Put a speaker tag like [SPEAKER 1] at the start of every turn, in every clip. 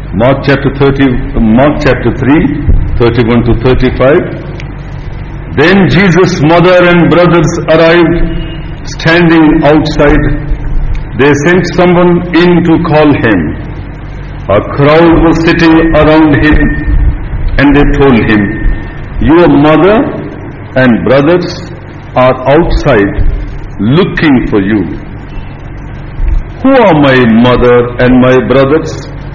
[SPEAKER 1] Mark chapter 30, Mark chapter 3, 31 to 35. Then Jesus' mother and brothers arrived, standing outside. They sent someone in to call him. A crowd was sitting around him, and they told him, Your mother and brothers are outside looking for you. Who are my mother and my brothers?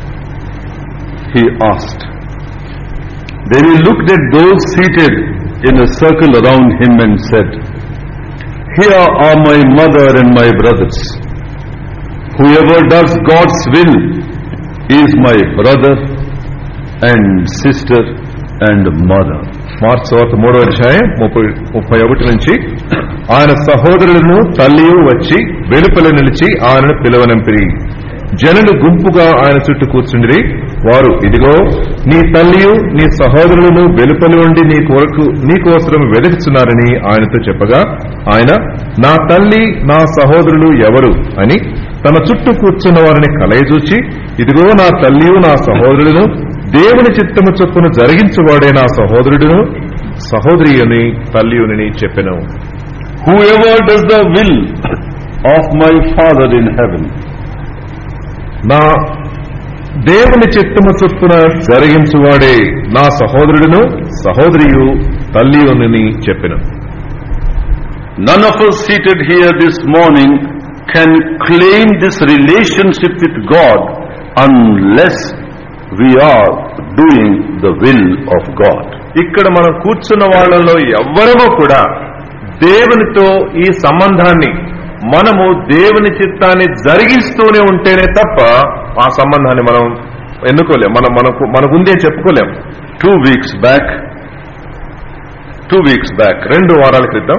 [SPEAKER 1] He asked. Then he looked at those seated in a circle around him and said, Here are my mother and my brothers. Whoever does God's will is my brother and sister and mother.
[SPEAKER 2] Mark's వార్త మూడో అధ్యాయం ముప్పై ముప్పై ఒకటి నుంచి ఆయన సహోదరులను తల్లియు వచ్చి వెలుపల నిలిచి ఆయనను పిలవనంపిరి జనులు గుంపుగా ఆయన చుట్టూ కూర్చుండిరి వారు ఇదిగో నీ తల్లియు నీ సహోదరులను వెలుపలి ఉండి నీ కొరకు నీ కోసరం వెలుగుచున్నారని ఆయనతో చెప్పగా ఆయన నా తల్లి నా సహోదరులు ఎవరు అని తన చుట్టూ కూర్చున్న వారిని కలయచూచి ఇదిగో నా తల్లియు నా సహోదరులను దేవుని చిత్తము చొప్పున జరిగించువాడే నా సహోదరుడును సహోదరియుని తల్లియుని చెప్పెను
[SPEAKER 1] Whoever does the will of my Father in heaven
[SPEAKER 2] నా దేవుని చిత్తము చొప్పున జరిగించువాడే నా సహోదరుడును సహోదరియు తల్లియుని చెప్పెను
[SPEAKER 1] None of us seated here this morning can claim this relationship with God unless we are doing the will of God.
[SPEAKER 2] ఇక్కడ మనం కూర్చున్న వాళ్ళలో ఎవ్వరమూ కూడా దేవునితో ఈ సంబంధాన్ని మనము దేవుని చిత్తాన్ని జరిగిస్తూనే ఉంటేనే తప్ప ఆ సంబంధాన్ని మనం ఎన్నుకోలేం మనం మనకు మనకుంది అని చెప్పుకోలేం
[SPEAKER 1] Two weeks back,
[SPEAKER 2] two weeks back రెండు వారాల క్రితం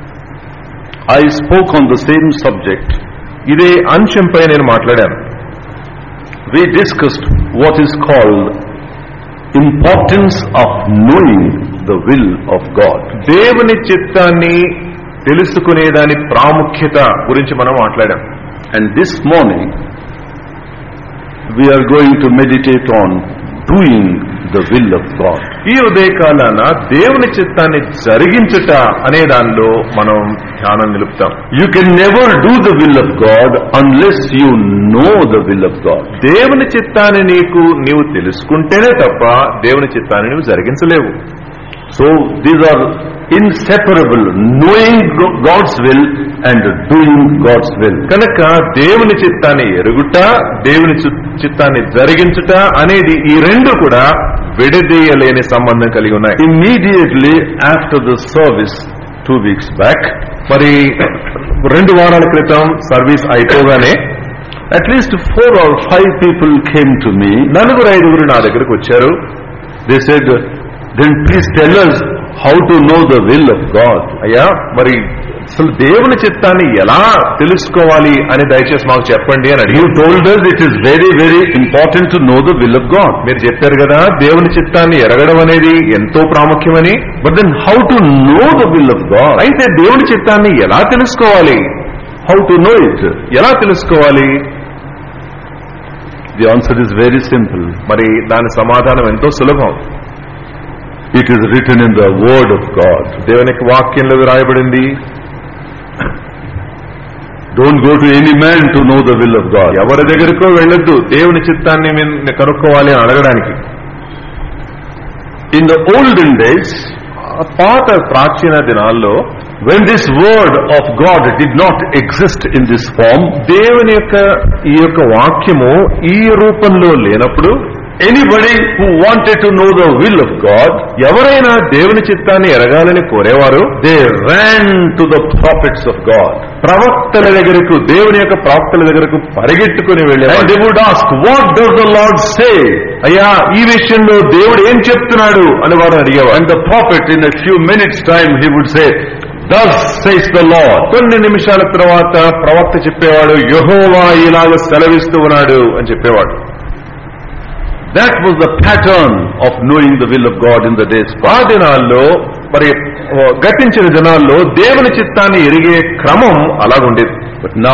[SPEAKER 1] I spoke on the same subject.
[SPEAKER 2] ఇదే అంశంపై నేను మాట్లాడాను
[SPEAKER 1] We discussed what is called importance of knowing the will of God.
[SPEAKER 2] దేవుని చిత్తాన్ని తెలుసుకునేదాని ప్రాముఖ్యత గురించి మనం మాట్లాడాం
[SPEAKER 1] And this morning, we are going to meditate on doing the will of God.
[SPEAKER 2] ఈ ఉదయకాలాన దేవుని చిత్తాన్ని జరిగించుట అనే దానిలో మనం ధ్యానం నిలుపుతాం
[SPEAKER 1] You can never do the will of God unless you know the will of God.
[SPEAKER 2] దేవుని చిత్తాన్ని నీకు నీవు తెలుసుకుంటేనే తప్ప దేవుని చిత్తాన్ని నువ్వు జరిగించలేవు
[SPEAKER 1] So these are inseparable, knowing Go- God's will and doing God's will.
[SPEAKER 2] కనుక దేవుని చిత్తాన్ని ఎరుగుట దేవుని చి- చిత్తాన్ని జరిగించుట అనేది ఈ రెండు కూడా విడదీయలేని సంబంధం కలిగి ఉన్నాయి
[SPEAKER 1] Immediately after the service, two weeks back,
[SPEAKER 2] మరి రెండు వారాల క్రితం సర్వీస్ అయిపోగానే
[SPEAKER 1] at least four or five people came to me.
[SPEAKER 2] నలుగురు ఐదుగురు నా దగ్గరకు వచ్చారు
[SPEAKER 1] They said, then please tell us how to know the will of God.
[SPEAKER 2] అయ్యా మరి అసలు దేవుని చిత్తాన్ని ఎలా తెలుసుకోవాలి అని దయచేసి మాకు చెప్పండి అని అడిగి
[SPEAKER 1] You told us it is very, very important to know the will of God.
[SPEAKER 2] మీరు చెప్పారు కదా దేవుని చిత్తాన్ని ఎరగడం అనేది ఎంతో ప్రాముఖ్యమని
[SPEAKER 1] But then how to know the will of God?
[SPEAKER 2] అయితే దేవుని చిత్తాన్ని ఎలా తెలుసుకోవాలి
[SPEAKER 1] How to know it?
[SPEAKER 2] ఎలా తెలుసుకోవాలి
[SPEAKER 1] The answer is very simple.
[SPEAKER 2] మరి దాని సమాధానం ఎంతో సులభం
[SPEAKER 1] It is written in the Word of God.
[SPEAKER 2] దేవుని యొక్క వాక్యంలో రాయబడింది
[SPEAKER 1] Don't go to any man to know the will of God.
[SPEAKER 2] ఎవరి దగ్గరకో వెళ్ళొద్దు దేవుని చిత్తాన్ని మీరు కనుక్కోవాలి అని అడగడానికి
[SPEAKER 1] In the olden days,
[SPEAKER 2] ఆ పాత ప్రాచీన దినాల్లో
[SPEAKER 1] when this Word of God did not exist in this form,
[SPEAKER 2] దేవుని యొక్క ఈ యొక్క వాక్యము ఈ రూపంలో లేనప్పుడు
[SPEAKER 1] anybody who wanted to know the will of God,
[SPEAKER 2] ఎవరైనా దేవుని చిత్తాన్ని ఎరగాలని కోరేవారు
[SPEAKER 1] they ran to the prophets of God.
[SPEAKER 2] ప్రవక్తల దగ్గరకు దేవుని యొక్క ప్రవక్తల దగ్గరకు పరిగెట్టుకుని
[SPEAKER 1] And
[SPEAKER 2] వెళ్ళేవారు
[SPEAKER 1] they would ask, what does the Lord say?
[SPEAKER 2] అయ్యా ఈ విషయంలో దేవుడు ఏం చెప్తున్నాడు అని వారు అడిగేవారు
[SPEAKER 1] And the prophet in a few minutes time he would say, thus says the Lord.
[SPEAKER 2] కొన్ని నిమిషాల తర్వాత ప్రవక్త చెప్పేవాడు యహోవా ఇలాగ సెలవిస్తూ ఉన్నాడు అని చెప్పేవాడు
[SPEAKER 1] That was the pattern of knowing the will of God in the days
[SPEAKER 2] ఆ
[SPEAKER 1] past.
[SPEAKER 2] దినాల్లో మరి గతించిన దినాల్లో దేవుని చిత్తాన్ని ఎరిగే క్రమం అలాగుండేది
[SPEAKER 1] But now,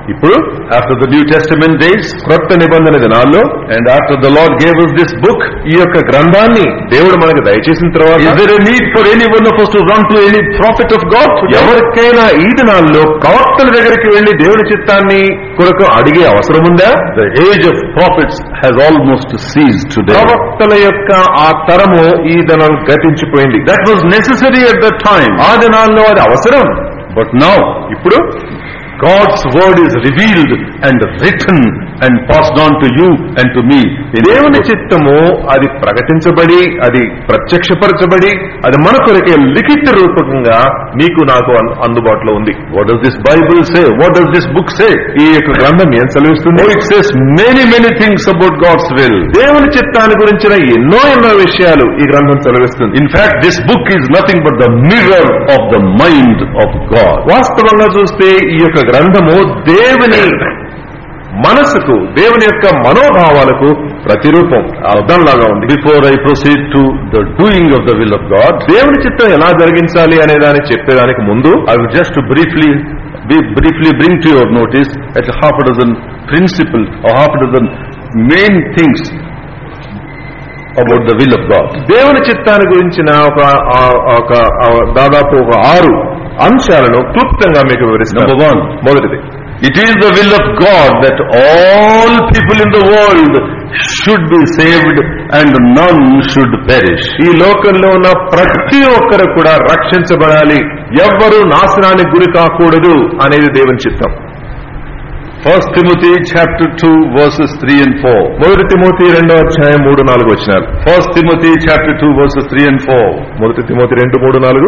[SPEAKER 2] ఇప్పుడు
[SPEAKER 1] after the New Testament days,
[SPEAKER 2] క్రొత్త నిబంధన దినాల్లో
[SPEAKER 1] and after the Lord gave us this book,
[SPEAKER 2] ఈ యొక్క గ్రంథాన్ని దేవుడు మనకు దయచేసిన
[SPEAKER 1] is
[SPEAKER 2] తర్వాత
[SPEAKER 1] there a need for any one of us to run to any prophet of God today?
[SPEAKER 2] ఎవరికైనా ఈ దినాల్లో ప్రవక్తల దగ్గరికి వెళ్లి దేవుని చిత్తాన్ని కొరకు అడిగే అవసరం ఉందా
[SPEAKER 1] The age of prophets has almost ceased today.
[SPEAKER 2] ప్రవక్తల యొక్క ఆ తరము ఈ దినం గతించిపోయింది
[SPEAKER 1] That was necessary at that time.
[SPEAKER 2] ఆ దినాల్లో అది అవసరం
[SPEAKER 1] But now,
[SPEAKER 2] ఇప్పుడు
[SPEAKER 1] God's word is revealed and written and passed on to you and to me. in this
[SPEAKER 2] దేవుని
[SPEAKER 1] book.
[SPEAKER 2] చిత్తము అది ప్రకటించబడి అది ప్రత్యక్షపరచబడి అది మన కొరకే లిఖిత రూపకంగా నీకు నాకు అన్- అందుబాటులో ఉంది
[SPEAKER 1] What does this Bible say? What does this book say?
[SPEAKER 2] ఈ యొక్క గ్రంథం ఏం సెలవిస్తుంది
[SPEAKER 1] Oh, it says many, many things about God's will.
[SPEAKER 2] దేవుని చిత్తాన్ని గురించిన ఎన్నో ఎన్నో విషయాలు ఈ గ్రంథం సెలవిస్తుంది
[SPEAKER 1] In fact, this book is nothing but the mirror of the mind of God.
[SPEAKER 2] వాస్తవంగా చూస్తే ఈ యొక్క గ్రంథము దేవుని మనసుకు దేవుని యొక్క మనోభావాలకు ప్రతిరూపం అర్థంలాగా ఉంది
[SPEAKER 1] Before I proceed to the doing of the will of God,
[SPEAKER 2] దేవుని చిత్తం ఎలా జరిగించాలి అనే దాన్ని చెప్పేదానికి ముందు
[SPEAKER 1] I will just briefly, be briefly bring to your notice at half a dozen principles or half a dozen main things about the will of God.
[SPEAKER 2] దేవుని చిత్తాన్ని గురించిన ఒక ఆ- ఒక ఆ దాదాపు ఒక ఆరు అంశాలను క్లుప్తంగా మీకు వివరిస్తాను
[SPEAKER 1] Number one,
[SPEAKER 2] మొదటిది
[SPEAKER 1] it is the will of God that all people in the world should be saved and none should perish.
[SPEAKER 2] ఈ లోకంలో ఉన్న ప్రతి ఒక్కరు కూడా రక్షించబడాలి ఎవ్వరూ నాశనానికి గురి కాకూడదు అనేది దేవుని చిత్తం
[SPEAKER 1] First Timothy chapter 2 verses 3 and 4.
[SPEAKER 2] మొదటి తిమోతి రెండో అధ్యాయం మూడు నాలుగు వచ్చినారు
[SPEAKER 1] First Timothy chapter 2 verses 3 and 4.
[SPEAKER 2] మొదటి తిమోతి రెండు మూడు నాలుగు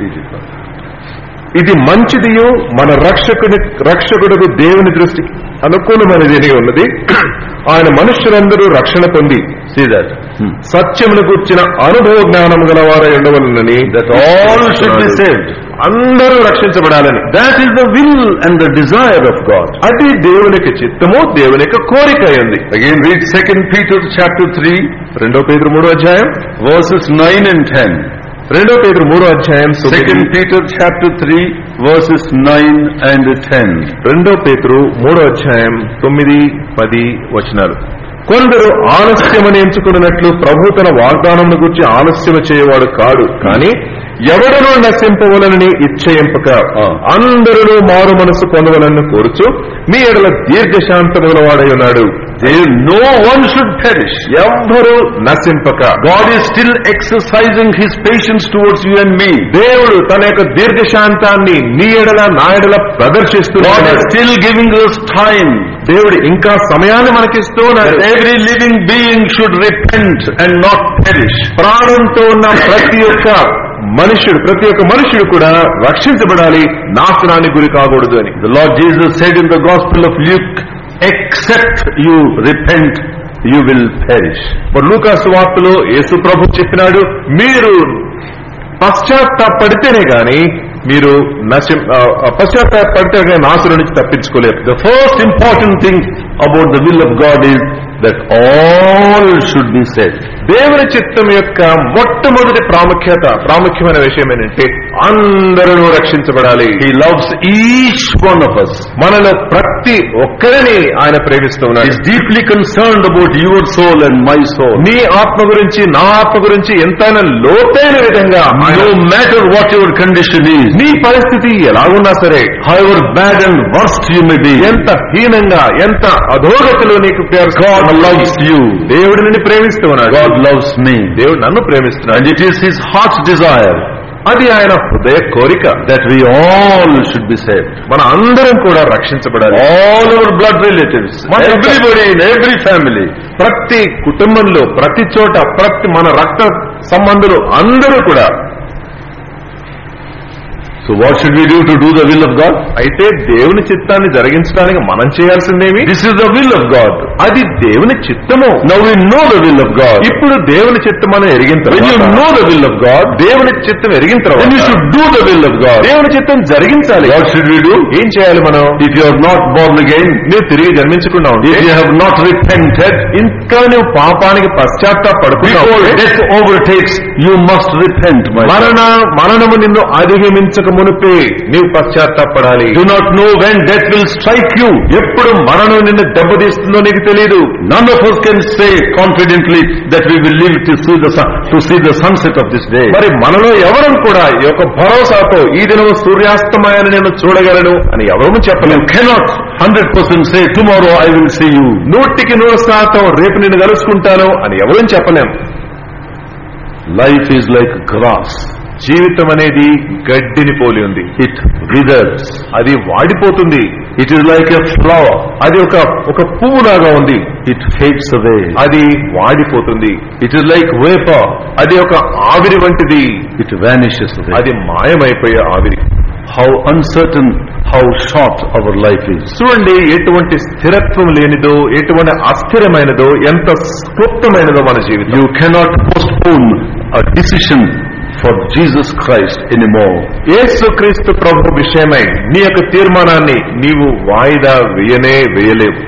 [SPEAKER 2] ఇది మంచిదియు మన రక్షకుడి రక్షకుడుకు దేవుని దృష్టికి అనుకూలమైనది ఉన్నది ఆయన మనుష్యులందరూ రక్షణ పొంది
[SPEAKER 1] See that. Hmm.
[SPEAKER 2] సత్యమును కూర్చిన అనుభవ జ్ఞానం గలవారై ఉండవలనని
[SPEAKER 1] That all should be saved.
[SPEAKER 2] అందరూ రక్షించబడాలని
[SPEAKER 1] That is the will and the desire of God.
[SPEAKER 2] అది దేవునికి చిత్తము దేవుని యొక్క కోరిక అయింది
[SPEAKER 1] Again read 2 Peter chapter 3
[SPEAKER 2] రెండో పేదరు మూడో అధ్యాయం
[SPEAKER 1] verses 9 and 10.
[SPEAKER 2] రెండో పేదరు మూడో అధ్యాయం తొమ్మిది.
[SPEAKER 1] Second Peter chapter 3 verses 9 and 10.
[SPEAKER 2] రెండో పేతురు మూడో అధ్యాయం తొమ్మిది పది వచనాలు కొందరు ఆలస్యమని ఎంచుకున్నట్లు ప్రభు తన వాగ్దానం గురించి ఆలస్యము చేయవాడు కాడు కానీ ఎవడనూ నశింపవలనని ఇచ్చయింపక
[SPEAKER 1] ఆ.
[SPEAKER 2] అందరూ మారు మనసు పొందవలని కోరుచు మీ ఎడల దీర్ఘశాంతముల వాడై ఉన్నాడు
[SPEAKER 1] There no one should perish.
[SPEAKER 2] ఎవ్వరూ నశింపక
[SPEAKER 1] God is still exercising his patience towards you and me.
[SPEAKER 2] దేవుడు తన యొక్క దీర్ఘశాంతాన్ని నీ ఎడల నా ఎడల
[SPEAKER 1] God
[SPEAKER 2] ప్రదర్శిస్తున్నాడు
[SPEAKER 1] is still giving us time
[SPEAKER 2] దేవుడు ఇంకా సమయాన్ని మనకిస్తూ ఉన్నాడు
[SPEAKER 1] that every living being should repent and not perish.
[SPEAKER 2] ప్రాణంతో ఉన్న ప్రతి ఒక్క మనుషుడు ప్రతి ఒక్క మనుషుడు కూడా రక్షించబడాలి నాశనానికి గురి కాకూడదు అని
[SPEAKER 1] The Lord Jesus said in the Gospel of Luke, except you repent, you will perish.
[SPEAKER 2] మరి లూకాసు వార్తలో యేసు ప్రభు చెప్పినాడు మీరు పశ్చాత్తాపడితేనే గాని మీరు నశం ఆ, ఆ, పశ్చాత్తాపడితే గాని నాశనం నుంచి తప్పించుకోలేరు
[SPEAKER 1] The first important thing about the will of God is that all should be saved.
[SPEAKER 2] దేవుని చిత్తం యొక్క మొట్టమొదటి ప్రాముఖ్యత ప్రాముఖ్యమైన విషయం ఏంటంటే అందరూ రక్షించబడాలి
[SPEAKER 1] He loves each one of us.
[SPEAKER 2] మనలో ప్రతి ఒక్కరిని ఆయన
[SPEAKER 1] He
[SPEAKER 2] ప్రేమిస్తున్నాడు
[SPEAKER 1] is deeply concerned about your soul and my soul.
[SPEAKER 2] నీ ఆత్మ గురించి నా ఆత్మ గురించి ఎంతైనా లోతైన విధంగా ఆయన
[SPEAKER 1] No matter what your condition is,
[SPEAKER 2] నీ పరిస్థితి ఎలాగున్నా సరే
[SPEAKER 1] however bad and worst you may be,
[SPEAKER 2] ఎంత హీనంగా ఎంత అధోగతిలో నీకు
[SPEAKER 1] God loves you.
[SPEAKER 2] దేవుడు నిన్ను ప్రేమిస్తూ ఉన్నాడు
[SPEAKER 1] God loves me.
[SPEAKER 2] దేవుడు నన్ను ప్రేమిస్తున్నాడు
[SPEAKER 1] And it is His heart's desire
[SPEAKER 2] అది ఆయన హృదయ కోరిక
[SPEAKER 1] that we all should be saved.
[SPEAKER 2] మన అందరం కూడా రక్షించబడాలి
[SPEAKER 1] All our blood relatives,
[SPEAKER 2] మన యొక్క-
[SPEAKER 1] everybody in every family,
[SPEAKER 2] ప్రతి కుటుంబంలో ప్రతి చోట ప్రతి మన రక్త సంబంధులు అందరూ కూడా
[SPEAKER 1] So what should we do to do the will of God?
[SPEAKER 2] అయితే దేవుని చిత్తాన్ని జరిగించడానికి మనం చేయాల్సిందేమి
[SPEAKER 1] This is the will of God.
[SPEAKER 2] అది దేవుని చిత్తము
[SPEAKER 1] Now we know the will of God.
[SPEAKER 2] ఇప్పుడు దేవుని చిత్తం అని ఎరిగిన
[SPEAKER 1] When you
[SPEAKER 2] తర్వాత
[SPEAKER 1] know the will of God,
[SPEAKER 2] దేవుని చిత్తం ఎరిగిన
[SPEAKER 1] then you
[SPEAKER 2] తర్వాత
[SPEAKER 1] should do the will of God.
[SPEAKER 2] దేవుని చిత్తం జరిగించాలి
[SPEAKER 1] What should we do?
[SPEAKER 2] ఏం చేయాలి మనం
[SPEAKER 1] If you are not born again,
[SPEAKER 2] నువ్వు తిరిగి జన్మించకుండా ఉంటే
[SPEAKER 1] if you have not repented,
[SPEAKER 2] ఇంకా నువ్వు పాపానికి పశ్చాత్తాపడుకున్నావు
[SPEAKER 1] before death overtakes, you must repent, my son.
[SPEAKER 2] మరణ మరణము నిన్ను అధిగమించక మునిపే నీవు పశ్చాత్తాపడాలి
[SPEAKER 1] Do not know when death will strike you.
[SPEAKER 2] ఎప్పుడు మరణం నిన్ను దెబ్బతీస్తుందో నీకు తెలియదు
[SPEAKER 1] None of us can say confidently that we will live to see the sun, to see the sunset of this day.
[SPEAKER 2] మరి మనలో ఎవరం కూడా ఈ యొక్క భరోసాతో ఈ దినం సూర్యాస్తమయాన్ని నేను చూడగలను అని ఎవరూ
[SPEAKER 1] You
[SPEAKER 2] చెప్పలేము
[SPEAKER 1] cannot 100% say tomorrow I will see you.
[SPEAKER 2] నూటికి నూరు శాతం రేపు నిన్ను కలుసుకుంటాను అని ఎవరూ చెప్పలేం
[SPEAKER 1] Life is like grass.
[SPEAKER 2] జీవితం అనేది గడ్డిని పోలి ఉంది
[SPEAKER 1] It withers.
[SPEAKER 2] అది వాడిపోతుంది
[SPEAKER 1] It is like a flower.
[SPEAKER 2] అది ఒక ఒక పువ్వులాగా ఉంది
[SPEAKER 1] It fades away.
[SPEAKER 2] అది వాడిపోతుంది
[SPEAKER 1] It is like vapor.
[SPEAKER 2] అది ఒక ఆవిరి వంటిది
[SPEAKER 1] It vanishes away.
[SPEAKER 2] అది మాయమైపోయే ఆవిరి
[SPEAKER 1] How uncertain, how short our life is.
[SPEAKER 2] చూడండి ఎటువంటి స్థిరత్వం లేనిదో ఎటువంటి అస్థిరమైనదో ఎంత క్లుప్తమైనదో మన జీవితం
[SPEAKER 1] You cannot postpone a decision for Jesus Christ anymore.
[SPEAKER 2] యేసుక్రీస్తు ప్రభు విషయమై నీ యొక్క తీర్మానాన్ని నీవు వాయిదా వేయనే వేయలేవు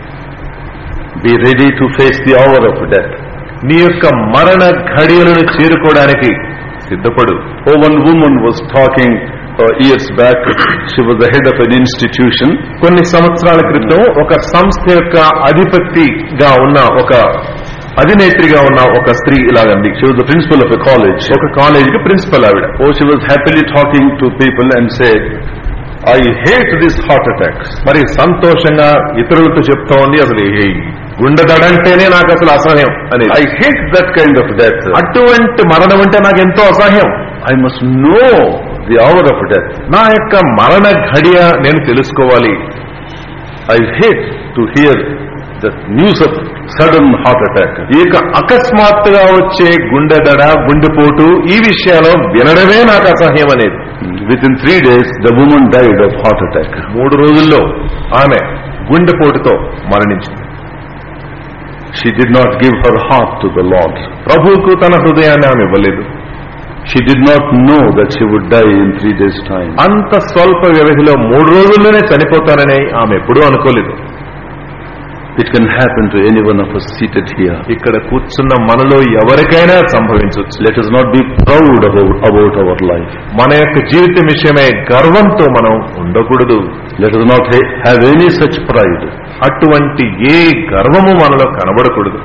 [SPEAKER 1] Be ready to face the hour of death.
[SPEAKER 2] నీ యొక్క మరణ ఘడియలను చేరుకోవడానికి సిద్ధపడు
[SPEAKER 1] Oh, one woman was talking uh, years back. She was the head of an institution.
[SPEAKER 2] కొన్ని సంవత్సరాల క్రితం ఒక సంస్థ యొక్క అధిపతిగా ఉన్న ఒక అధినేత్రిగా ఉన్న ఒక స్త్రీ ఇలాగంది
[SPEAKER 1] She was the principal of a college.
[SPEAKER 2] ఒక కాలేజీకి ప్రిన్సిపల్ ఆవిడ
[SPEAKER 1] Oh, she was happily talking to people and said, I hate these heart attacks.
[SPEAKER 2] మరి సంతోషంగా ఇతరులతో చెప్తా ఉంది అసలు ఈ గుండె దడంటేనే నాకు అసలు అసహ్యం అని
[SPEAKER 1] I hate that kind of death.
[SPEAKER 2] అటువంటి మరణం అంటే నాకు ఎంతో అసహ్యం
[SPEAKER 1] I must know the hour of death.
[SPEAKER 2] నా యొక్క మరణ ఘడియ నేను తెలుసుకోవాలి
[SPEAKER 1] I hate to hear the news of sudden heart attack.
[SPEAKER 2] ఈ యొక్క అకస్మాత్తుగా వచ్చే గుండె దడ గుండెపోటు ఈ విషయాలు వినడమే నాకు అసహ్యం అనేది
[SPEAKER 1] Within three days, the woman died of heart attack.
[SPEAKER 2] మూడు రోజుల్లో ఆమె గుండెపోటుతో మరణించింది
[SPEAKER 1] She did not give her heart to the Lord.
[SPEAKER 2] ప్రభువుకు తన హృదయాన్ని ఆమె ఇవ్వలేదు
[SPEAKER 1] She did not know that she would die in three days' time.
[SPEAKER 2] అంత స్వల్ప వ్యవధిలో మూడు రోజుల్లోనే చనిపోతానని ఆమె ఎప్పుడూ అనుకోలేదు
[SPEAKER 1] It can happen to any one of us seated here.
[SPEAKER 2] ఇక్కడ కూర్చున్న మనలో ఎవరికైనా సంభవించవచ్చు
[SPEAKER 1] Let us not be proud about, about our life.
[SPEAKER 2] మన యొక్క జీవితం విషయమై గర్వంతో మనం ఉండకూడదు
[SPEAKER 1] Let us not ha- have any such pride.
[SPEAKER 2] అటువంటి ఏ గర్వము మనలో కనబడకూడదు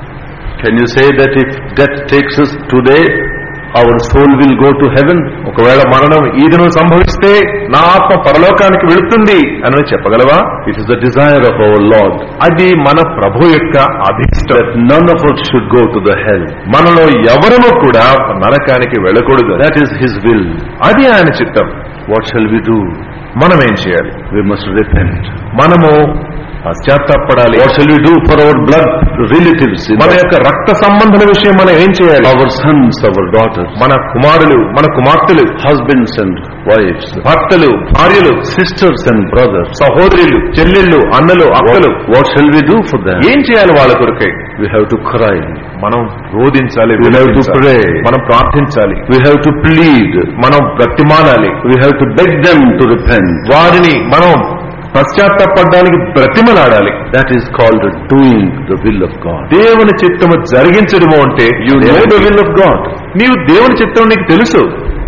[SPEAKER 1] Can you say that if death takes us today, our soul will go to heaven?
[SPEAKER 2] ఒకవేళ మరణం ఈ దినం సంభవిస్తే నా ఆత్మ పరలోకానికి వెళుతుంది అని చెప్పగలవా
[SPEAKER 1] It is the desire of our Lord
[SPEAKER 2] అది మన ప్రభు యొక్క అభిష్టం
[SPEAKER 1] that none of us should go to the hell.
[SPEAKER 2] మనలో ఎవరము కూడా నరకానికి వెళ్ళకూడదు
[SPEAKER 1] That is His will.
[SPEAKER 2] అది ఆయన చిత్తం
[SPEAKER 1] What shall we do?
[SPEAKER 2] మనం ఏం చేయాలి
[SPEAKER 1] We must repent.
[SPEAKER 2] మనము పశ్చాత్తాపడాలి
[SPEAKER 1] What shall we do for our blood relatives? in
[SPEAKER 2] మన
[SPEAKER 1] the-
[SPEAKER 2] యొక్క రక్త సంబంధుల విషయం మనం ఏం చేయాలి
[SPEAKER 1] Our sons, our daughters,
[SPEAKER 2] మన కుమారులు మన కుమార్తెలు
[SPEAKER 1] husbands and wives,
[SPEAKER 2] భర్తలు భార్యలు
[SPEAKER 1] sisters and brothers.
[SPEAKER 2] సహోదరులు చెల్లెళ్ళు అన్నలు అక్కలు
[SPEAKER 1] What shall we do for them?
[SPEAKER 2] ఏం చేయాలి వాళ్ళ కొరకై
[SPEAKER 1] We have to cry.
[SPEAKER 2] మనం రోధించాలి
[SPEAKER 1] We have to
[SPEAKER 2] విలపించాలి.
[SPEAKER 1] pray.
[SPEAKER 2] మనం ప్రార్థించాలి
[SPEAKER 1] We have to plead.
[SPEAKER 2] మనం బ్రతిమాలాలి
[SPEAKER 1] We have to beg them to repent.
[SPEAKER 2] వారిని మనం పశ్చాత్తాపడడానికి బ్రతిమలాడాలి
[SPEAKER 1] That is called doing the will of God.
[SPEAKER 2] దేవుని చిత్తము జరిగించడము అంటే
[SPEAKER 1] You know the will of God.
[SPEAKER 2] నీవు దేవుని చిత్తం నీకు తెలుసు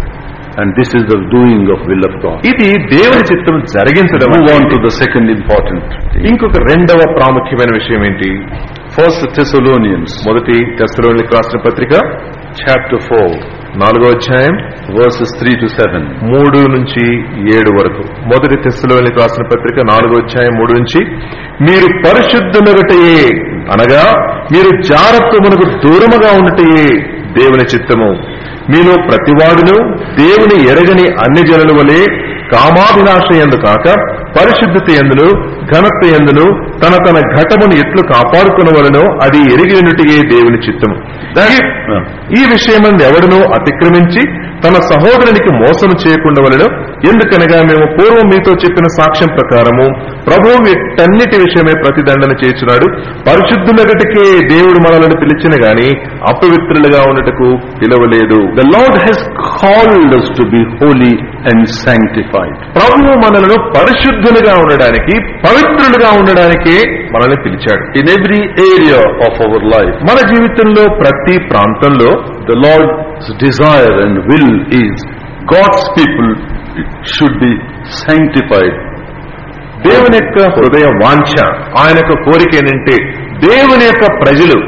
[SPEAKER 1] And this is the doing of will of God.
[SPEAKER 2] ఇది దేవుని చిత్తం జరిగించడం
[SPEAKER 1] Move
[SPEAKER 2] అంటే
[SPEAKER 1] on to the second important thing.
[SPEAKER 2] ఇంకొక రెండవ ప్రాముఖ్యమైన విషయం ఏంటి
[SPEAKER 1] First Thessalonians,
[SPEAKER 2] మొదటి తెస్సలోనికి రాసిన పత్రిక
[SPEAKER 1] chapter 4,
[SPEAKER 2] నాలుగో అధ్యాయం
[SPEAKER 1] verses 3 to 7.
[SPEAKER 2] మూడు నుంచి ఏడు వరకు మొదటి తెస్సలోనికి రాసిన పత్రిక నాలుగో అధ్యాయం మూడు నుంచి మీరు పరిశుద్ధులగటయే అనగా మీరు జారత్వమునకు దూరముగా ఉండటయే దేవుని చిత్తము మీలో ప్రతివాడును దేవుని ఎరగని అన్ని జనుల వలె కామాభిలాష ఎందు కాక పరిశుద్ధత ఎందును ఘనత ఎందును తన తన ఘటమును ఎట్లు కాపాడుకునవలనో అది ఎరిగినట్టుయే దేవుని చిత్తము ఈ- ఈ విషయమందు ఎవడనూ అతిక్రమించి తన సహోదరునికి మోసం చేయకుండా వలన ఎందుకనగా మేము పూర్వం మీతో చెప్పిన సాక్ష్యం ప్రకారము ప్రభువు వీటన్నిటి విషయమే ప్రతిదండన చేస్తున్నాడు పరిశుద్ధులగటికే దేవుడు మనలను పిలిచిన గాని అపవిత్రులుగా ఉండటకు పిలవలేదు
[SPEAKER 1] The Lord has called us to be holy and sanctified.
[SPEAKER 2] ప్రభువు మనలను పరిశుద్ధులుగా ఉండడానికి పవిత్రులుగా ఉండడానికే మనల్ని పిలిచాడు
[SPEAKER 1] In every area of our life,
[SPEAKER 2] మన జీవితంలో ప్రతి ప్రాంతంలో
[SPEAKER 1] the Lord's desire and will is God's people should be sanctified.
[SPEAKER 2] దేవుని యొక్క హృదయ వాంఛ ఆయన యొక్క కోరిక ఏంటంటే దేవుని యొక్క ప్రజలు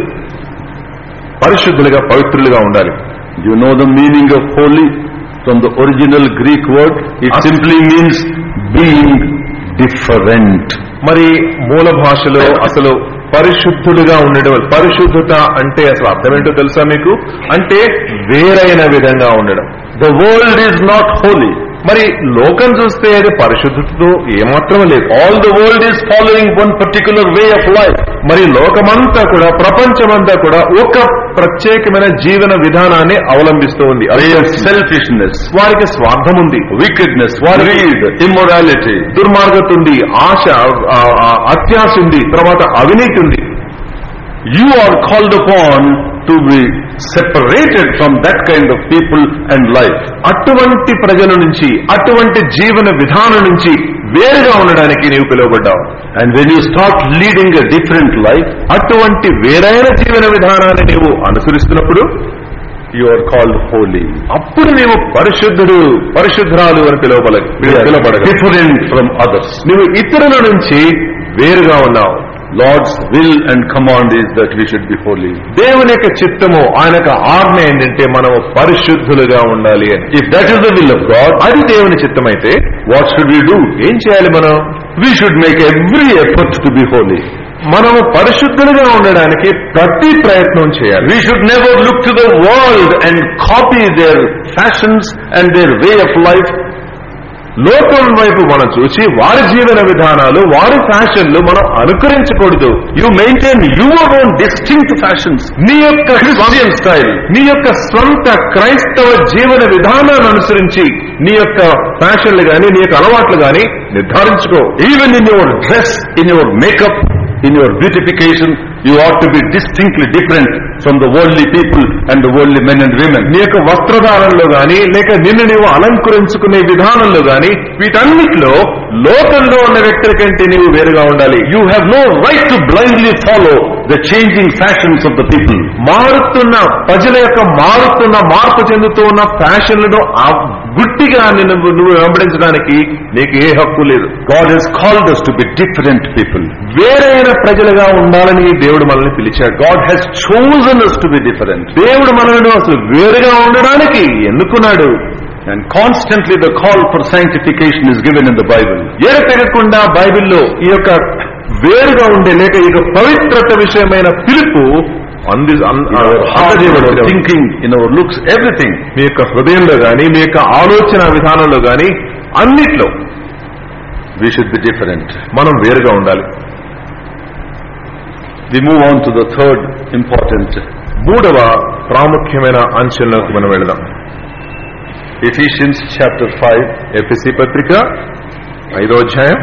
[SPEAKER 2] పరిశుద్ధులుగా పవిత్రులుగా ఉండాలి
[SPEAKER 1] You know the meaning of holy from the original Greek word? It
[SPEAKER 2] As-
[SPEAKER 1] simply means being different.
[SPEAKER 2] మరి మూల భాషలో అసలు పరిశుద్ధులుగా ఉండడం పరిశుద్ధత అంటే అసలు అర్థం ఏంటో తెలుసా మీకు అంటే వేరైన విధంగా ఉండడం
[SPEAKER 1] The world is not holy.
[SPEAKER 2] మరి లోకం చూస్తే అది పరిశుద్ధతతో ఏమాత్రం లేదు
[SPEAKER 1] All the world is following one particular way of life.
[SPEAKER 2] మరి లోకమంతా కూడా ప్రపంచమంతా కూడా ఒక ప్రత్యేకమైన జీవన విధానాన్ని అవలంబిస్తూ ఉంది
[SPEAKER 1] Way
[SPEAKER 2] అదే
[SPEAKER 1] of selfishness,
[SPEAKER 2] వారికి స్వార్థం ఉంది
[SPEAKER 1] wickedness,
[SPEAKER 2] What-
[SPEAKER 1] greed, immorality.
[SPEAKER 2] దుర్మార్గత ఉంది ఆశ ఆ, ఆ, అత్యాశ ఉంది తర్వాత అవినీతి ఉంది
[SPEAKER 1] You are called upon to be separated from that kind of people and life.
[SPEAKER 2] అటువంటి ప్రజల నుంచి అటువంటి జీవన విధానం నుంచి వేరుగా ఉండడానికి నీవు పిలువబడ్డావు
[SPEAKER 1] And when you start leading a different life,
[SPEAKER 2] అటువంటి వేరైన జీవన విధానాన్ని నీవు అనుసరిస్తున్నప్పుడు
[SPEAKER 1] you are called holy.
[SPEAKER 2] అప్పుడు నీవు పరిశుద్ధుడు పరిశుద్ధరాలు అని పిలువబల పిలువబడగలవు
[SPEAKER 1] Different from others.
[SPEAKER 2] నువ్వు ఇతరుల నుంచి వేరుగా ఉన్నావు
[SPEAKER 1] Lord's will and command is that we should be holy.
[SPEAKER 2] దేవుని యొక్క చిత్తము ఆయన యొక్క ఆజ్ఞ ఏంటంటే మనం పరిశుద్ధులుగా ఉండాలి అని
[SPEAKER 1] If that is the will of God,
[SPEAKER 2] అది దేవుని చిత్తమైతే
[SPEAKER 1] what should we do?
[SPEAKER 2] ఏం చేయాలి మనం
[SPEAKER 1] We should make every effort to be holy.
[SPEAKER 2] మనము పరిశుద్ధులుగా ఉండడానికి ప్రతి ప్రయత్నం చేయాలి
[SPEAKER 1] We should never look to the world and copy their fashions and their way of life.
[SPEAKER 2] లోకం వైపు మనం చూసి వారి జీవన విధానాలు వారి ఫ్యాషన్లు మనం అనుకరించకూడదు
[SPEAKER 1] You maintain your own distinct fashions.
[SPEAKER 2] నీ యొక్క
[SPEAKER 1] Christian style.
[SPEAKER 2] నీ యొక్క స్వంత క్రైస్తవ జీవన విధానాన్ని అనుసరించి నీ యొక్క ఫ్యాషన్లు గాని నీ యొక్క అలవాట్లు గాని నిర్ధారించుకో
[SPEAKER 1] Even in your dress, in your makeup, in your beautification, you ought to be distinctly different from the worldly people and the worldly men and women.
[SPEAKER 2] నీ యొక్క వస్త్రధారణలో గాని లేక నిన్ను నీవు అలంకరించుకునే విధానంలో గాని వీటన్నిటిలో లోకంలో ఉన్న వ్యక్తుల కంటే నీవు వేరుగా ఉండాలి
[SPEAKER 1] You have no right to blindly follow the changing fashions of the people.
[SPEAKER 2] మారుతున్న ప్రజల యొక్క మారుతున్న మార్పు చెందుతూ ఉన్న ఫ్యాషన్లను ఆ గుట్టిగా నిన్ను నువ్వు వెంబడించడానికి నీకు ఏ హక్కు లేదు
[SPEAKER 1] God has called us to be different people.
[SPEAKER 2] వేరైన ప్రజలుగా ఉండాలని దేవుడు మనల్ని పిలిచాడు
[SPEAKER 1] God has chosen us to be different.
[SPEAKER 2] దేవుడు మనలను అసలు వేరుగా ఉండడానికి ఎన్నుకున్నాడు
[SPEAKER 1] And constantly the call for sanctification is given in the Bible.
[SPEAKER 2] ఎడతెగకుండా బైబిల్లో ఈ యొక్క వేరుగా ఉండే లేక ఈ యొక్క పవిత్రత విషయమైన పిలుపు అంది అన్-
[SPEAKER 1] In our heart, in our
[SPEAKER 2] అందజేయబడింది.
[SPEAKER 1] thinking, in our looks, everything.
[SPEAKER 2] మీ యొక్క హృదయంలో గాని మీ యొక్క ఆలోచన విధానంలో గాని అన్నిట్లో
[SPEAKER 1] We should be different.
[SPEAKER 2] మనం వేరుగా ఉండాలి
[SPEAKER 1] We move on to the third important
[SPEAKER 2] మూడవ ప్రాముఖ్యమైన అంశంలోకి మనం వెళదాం
[SPEAKER 1] Ephesians chapter 5,
[SPEAKER 2] ఎఫ్ఎసి పత్రిక ఐదో అధ్యాయం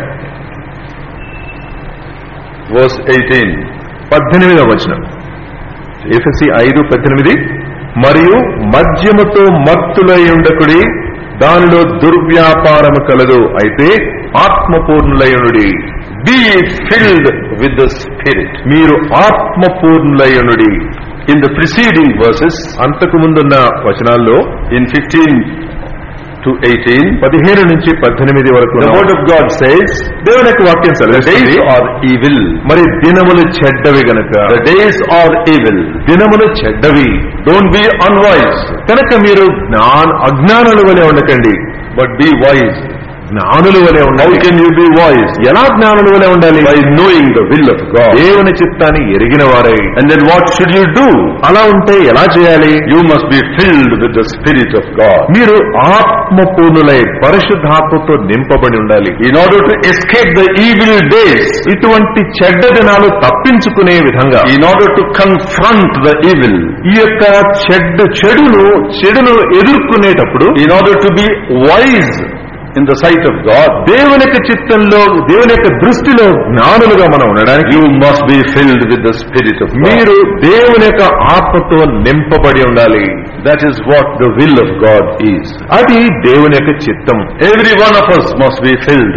[SPEAKER 1] verse 18.
[SPEAKER 2] పద్దెనిమిదవ వచనం ఎఫ్ఎసి ఐదు పద్దెనిమిది మరియు మద్యముతో మత్తులై ఉండకుడి దానిలో దుర్వ్యాపారము కలదు అయితే ఆత్మపూర్ణులయునుడి
[SPEAKER 1] Be filled with the Spirit.
[SPEAKER 2] మీరు ఆత్మపూర్ణులయునుడి
[SPEAKER 1] In the preceding verses,
[SPEAKER 2] అంతకు ముందున్న వచనాల్లో
[SPEAKER 1] in 15 to 18,
[SPEAKER 2] పదిహేను నుంచి పద్దెనిమిది వరకు
[SPEAKER 1] the
[SPEAKER 2] ఉన్న
[SPEAKER 1] word of God says,
[SPEAKER 2] దేవుని యొక్క వాక్యం
[SPEAKER 1] the
[SPEAKER 2] సెలవిస్తుంది
[SPEAKER 1] days are evil.
[SPEAKER 2] మరి దినములు చెడ్డవి గనక
[SPEAKER 1] The days are evil.
[SPEAKER 2] దినములు చెడ్డవి
[SPEAKER 1] Don't be unwise,
[SPEAKER 2] కనుక మీరు జ్ఞాన అజ్ఞానుల వలె ఉండకండి
[SPEAKER 1] but be wise.
[SPEAKER 2] జ్ఞానుల వలె
[SPEAKER 1] How
[SPEAKER 2] ఉండాలి
[SPEAKER 1] can you be wise?
[SPEAKER 2] ఎలా జ్ఞానుల వలె ఉండాలి
[SPEAKER 1] By knowing the will of God.
[SPEAKER 2] దేవుని చిత్తాన్ని ఎరిగిన వారై
[SPEAKER 1] And then what should you do?
[SPEAKER 2] అలా ఉంటే ఎలా చేయాలి
[SPEAKER 1] You must be filled with the Spirit of God.
[SPEAKER 2] మీరు ఆత్మపూర్ణులై పరిశుద్ధాత్మతో నింపబడి ఉండాలి
[SPEAKER 1] In order to escape the evil days,
[SPEAKER 2] ఇటువంటి చెడ్డ దినాలు తప్పించుకునే విధంగా
[SPEAKER 1] in order to confront the evil,
[SPEAKER 2] ఈ యొక్క చెడ్డ చెడును చెడును ఎదుర్కొనేటప్పుడు
[SPEAKER 1] in order to be wise in the sight of God,
[SPEAKER 2] దేవుని యొక్క చిత్తంలో దేవుని యొక్క దృష్టిలో జ్ఞానులుగా మనం ఉండడానికి
[SPEAKER 1] you must be filled with the Spirit of God.
[SPEAKER 2] మీరు దేవుని యొక్క ఆత్మతో నింపబడి ఉండాలి
[SPEAKER 1] That is what the will of God is.
[SPEAKER 2] అది దేవుని యొక్క చిత్తం
[SPEAKER 1] Every one of us must be filled.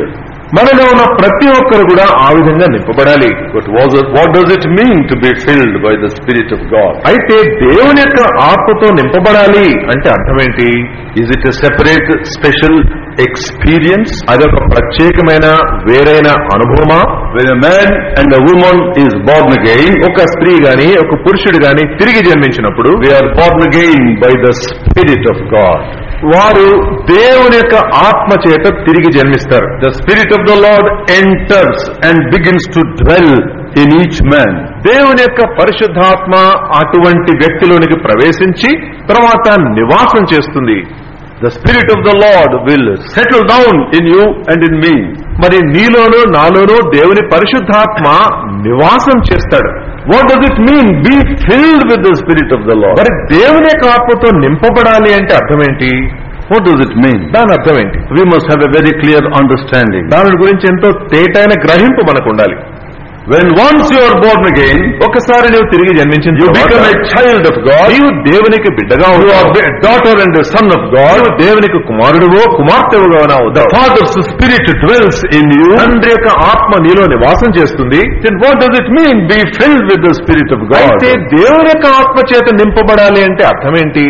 [SPEAKER 2] మనలో ఉన్న ప్రతి ఒక్కరు కూడా ఆ విధంగా నింపబడాలి
[SPEAKER 1] But was it, what does it mean to be filled by the Spirit of God?
[SPEAKER 2] అయితే దేవుని యొక్క ఆత్మతో నింపబడాలి అంటే అర్థమేంటి
[SPEAKER 1] Is it a separate, special experience?
[SPEAKER 2] అదొక ప్రత్యేకమైన వేరైన అనుభవమా
[SPEAKER 1] When a man and a woman is born again,
[SPEAKER 2] ఒక స్త్రీ గాని ఒక పురుషుడు గాని తిరిగి జన్మించినప్పుడు
[SPEAKER 1] they are born again by the Spirit of God.
[SPEAKER 2] వారు దేవుని యొక్క ఆత్మ చేత తిరిగి జన్మిస్తారు
[SPEAKER 1] The Spirit of the Lord enters and begins to dwell in each man.
[SPEAKER 2] దేవుని యొక్క పరిశుద్ధాత్మ అటువంటి వ్యక్తిలోనికి ప్రవేశించి తర్వాత నివాసం చేస్తుంది
[SPEAKER 1] The Spirit of the Lord will settle down in you and in me.
[SPEAKER 2] మరి నీలోనూ నాలోనూ దేవుని పరిశుద్ధాత్మ నివాసం చేస్తాడు
[SPEAKER 1] What does it mean? Be filled with the Spirit of the Lord.
[SPEAKER 2] మరి దేవుని యొక్క ఆత్మతో నింపబడాలి అంటే అర్థం ఏంటి
[SPEAKER 1] What does it mean?
[SPEAKER 2] దాని అర్థం ఏంటి
[SPEAKER 1] We must have a very clear understanding.
[SPEAKER 2] దాని గురించి ఎంతో తేటైన గ్రహింపు మనకు ఉండాలి
[SPEAKER 1] When once you are born again,
[SPEAKER 2] ఒకసారి నువ్వు తిరిగి జన్మించిన
[SPEAKER 1] you
[SPEAKER 2] తర్వాత
[SPEAKER 1] become a child of God.
[SPEAKER 2] నీవు దేవునికి బిడ్డగా
[SPEAKER 1] You are
[SPEAKER 2] ఉంటావు
[SPEAKER 1] a daughter and a son of God.
[SPEAKER 2] నీవు దేవునికి కుమారుడువో కుమార్తెవుగా అవుతావు
[SPEAKER 1] Father's Spirit dwells in you.
[SPEAKER 2] తండ్రి యొక్క ఆత్మ నీలో నివాసం చేస్తుంది
[SPEAKER 1] Then what does it mean? Be filled with the Spirit of God.
[SPEAKER 2] అయితే దేవుని యొక్క ఆత్మ చేత నింపబడాలి అంటే అర్థం ఏంటి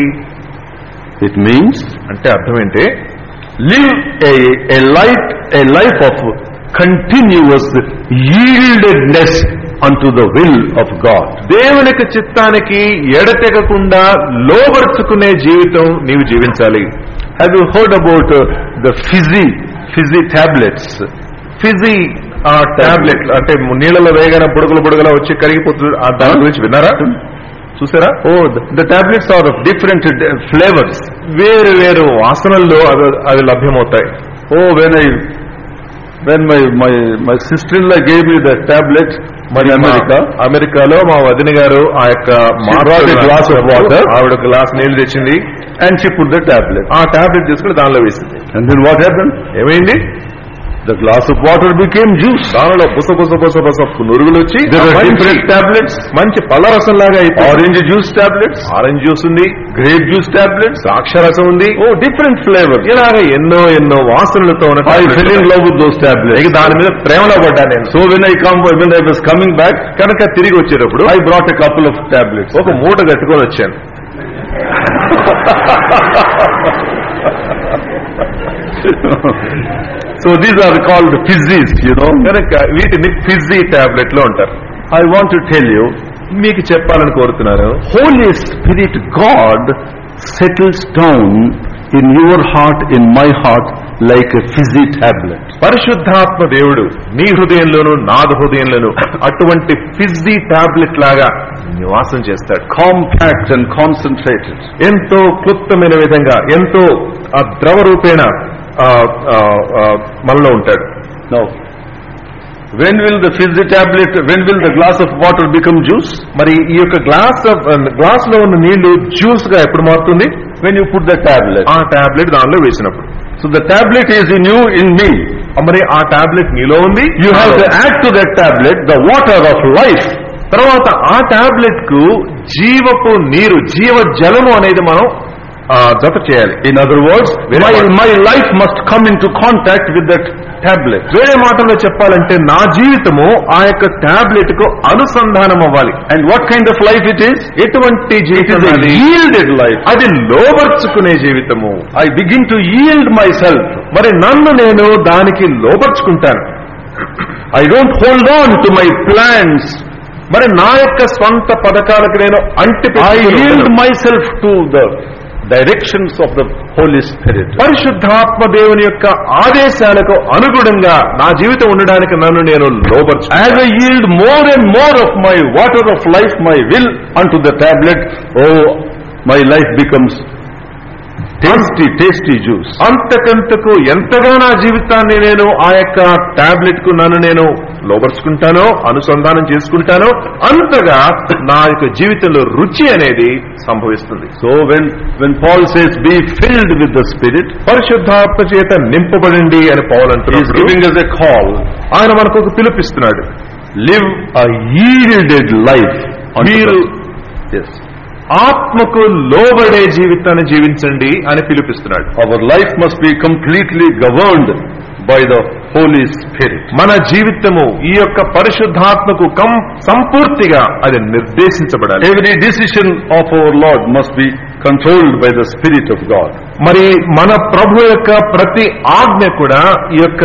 [SPEAKER 1] It means
[SPEAKER 2] అంటే అర్థం ఏంటి
[SPEAKER 1] live a, a life a life of continuous yieldedness unto the will of God.
[SPEAKER 2] దేవునికి చిత్తానికి ఎడతెగకుండా లోబర్చుకునే జీవితం నీవు జీవించాలి
[SPEAKER 1] Have you heard about uh, the fizzy fizzy tablets?
[SPEAKER 2] Fizzy ఆ టాబ్లెట్ అంటే నీళ్ళలో వేయగానే బుడగలు బుడగల వచ్చి కరిగిపోతుంది ఆ దాని గురించి విన్నారా చూసారా
[SPEAKER 1] Oh, the, the tablets are of different uh, flavors.
[SPEAKER 2] వేరు వేరు వాసనల్లో అవి అవి లభ్యమవుతాయి
[SPEAKER 1] Oh, when I when my my my sister-in-law gave me the tablet
[SPEAKER 2] మరి
[SPEAKER 1] in
[SPEAKER 2] మా-
[SPEAKER 1] America,
[SPEAKER 2] అమెరికాలో మా వదిన గారు ఆ యొక్క
[SPEAKER 1] brought a glass of water.
[SPEAKER 2] ఆవిడ గ్లాస్ నీళ్లు తెచ్చింది
[SPEAKER 1] and she put the tablet.
[SPEAKER 2] ఆ టాబ్లెట్ తీసుకుని దానిలో వేసింది
[SPEAKER 1] And then what happened?
[SPEAKER 2] ఏమైంది
[SPEAKER 1] The glass of water became juice.
[SPEAKER 2] దానిలో బుస బుస బుస బుస నురుగులు వచ్చి
[SPEAKER 1] There are
[SPEAKER 2] మంచి-
[SPEAKER 1] different tablets.
[SPEAKER 2] మంచి పళ్ళ రసం లాగా అయిపోయింది
[SPEAKER 1] Orange juice tablets,
[SPEAKER 2] orange juice ఉంది
[SPEAKER 1] grape juice tablets.
[SPEAKER 2] ద్రాక్ష రసం ఉంది
[SPEAKER 1] Oh, different flavors.
[SPEAKER 2] ఇలాగ ఎన్నో ఎన్నో వాసనలతో ఉన్న
[SPEAKER 1] I
[SPEAKER 2] tablets
[SPEAKER 1] fell in
[SPEAKER 2] ఉన్నాయి.
[SPEAKER 1] love with those tablets.
[SPEAKER 2] ఇక దాని మీద ప్రేమలో పడ్డా నేను
[SPEAKER 1] So when I come, when I was coming back,
[SPEAKER 2] కనుక తిరిగి వచ్చేటప్పుడు
[SPEAKER 1] I brought a couple of tablets.
[SPEAKER 2] ఒక మూట కట్టుకొని వచ్చాను
[SPEAKER 1] so these are called fizzies, you know.
[SPEAKER 2] కనుక వీటిని ఫిజీ టాబ్లెట్ లో ఉంటారు
[SPEAKER 1] I want to tell you,
[SPEAKER 2] మీకు చెప్పాలని కోరుతున్నాను
[SPEAKER 1] Holy Spirit God settles down in your heart, in my heart, like a fizzy tablet.
[SPEAKER 2] పరిశుద్ధాత్మ దేవుడు నీ హృదయంలోను నా హృదయంలోను అటువంటి ఫిజీ టాబ్లెట్ లాగా నివాసం చేస్తాడు
[SPEAKER 1] Compact and concentrated.
[SPEAKER 2] ఎంతో క్లుప్తమైన విధంగా ఎంతో ఆ ద్రవ రూపేణ ఆ, ఆ, ఆ, మనలో ఉంటాడు
[SPEAKER 1] Now, when will the fizzy tablet, when will the glass of water become juice?
[SPEAKER 2] మరి ఈ యొక్క గ్లాస్ గ్లాస్ లో ఉన్న నీళ్లు జ్యూస్ గా ఎప్పుడు మారుతుంది
[SPEAKER 1] When you put the tablet.
[SPEAKER 2] ఆ టాబ్లెట్ దానిలో వేసినప్పుడు
[SPEAKER 1] So the tablet is in you, in me.
[SPEAKER 2] మరి ఆ టాబ్లెట్ నీలో ఉంది
[SPEAKER 1] You have to add to that tablet the water of life.
[SPEAKER 2] తర్వాత ఆ టాబ్లెట్ కు జీవపు నీరు జీవ జలము అనేది మనం ఆ, జత చేయాలి
[SPEAKER 1] In other words,
[SPEAKER 2] Very
[SPEAKER 1] my,
[SPEAKER 2] good.
[SPEAKER 1] my life must come into contact with that tablet.
[SPEAKER 2] వేరే మాటల్లో చెప్పాలంటే నా జీవితము ఆ యొక్క టాబ్లెట్ కు అనుసంధానం అవ్వాలి
[SPEAKER 1] And what kind of life it is?
[SPEAKER 2] ఎటువంటి
[SPEAKER 1] It
[SPEAKER 2] జీవితం
[SPEAKER 1] is a
[SPEAKER 2] అది?
[SPEAKER 1] yielded life.
[SPEAKER 2] అది లోబర్చుకునే జీవితము
[SPEAKER 1] I begin to yield myself.
[SPEAKER 2] మరి నన్ను నేను దానికి లోబర్చుకుంటాను
[SPEAKER 1] I don't hold on to my plans.
[SPEAKER 2] మరి నా యొక్క స్వంత పథకాలకు నేను అంటి
[SPEAKER 1] I
[SPEAKER 2] పెట్టుకుని
[SPEAKER 1] yield
[SPEAKER 2] ఉండను.
[SPEAKER 1] myself to the directions of the Holy Spirit.
[SPEAKER 2] పరిశుద్ధాత్మ దేవుని యొక్క ఆదేశాలకు అనుగుణంగా నా జీవితం ఉండడానికి నన్ను నేను లోబర్చు
[SPEAKER 1] As I yield more and more of my water of life, my will unto the tablet, oh, my life becomes tasty, tasty juice.
[SPEAKER 2] అంతకంతకు ఎంతగా నా జీవితాన్ని నేను ఆ యొక్క టాబ్లెట్ కు నన్ను నేను లోబర్చుకుంటానో అనుసంధానం చేసుకుంటానో అంతగా నా యొక్క జీవితంలో రుచి అనేది సంభవిస్తుంది
[SPEAKER 1] So when, when Paul says, be filled with the Spirit,
[SPEAKER 2] పరిశుద్ధాత్మ చేత నింపబడండి అని పౌలు
[SPEAKER 1] he is
[SPEAKER 2] అంటున్నప్పుడు
[SPEAKER 1] giving us a call.
[SPEAKER 2] ఆయన మనకు ఒక పిలుపిస్తున్నాడు
[SPEAKER 1] Live a yielded life. unto
[SPEAKER 2] మీరు
[SPEAKER 1] the- Yes.
[SPEAKER 2] ఆత్మకు లోబడే జీవితాన్ని జీవించండి అని పిలిపిస్తున్నాడు
[SPEAKER 1] Our life must be completely governed by the Holy Spirit.
[SPEAKER 2] మన జీవితము ఈ యొక్క పరిశుద్ధాత్మకు కం సంపూర్తిగా అది నిర్దేశించబడాలి
[SPEAKER 1] Every decision of our Lord must be controlled by the Spirit of God.
[SPEAKER 2] మరి మన ప్రభు యొక్క ప్రతి ఆజ్ఞ కూడా ఈ యొక్క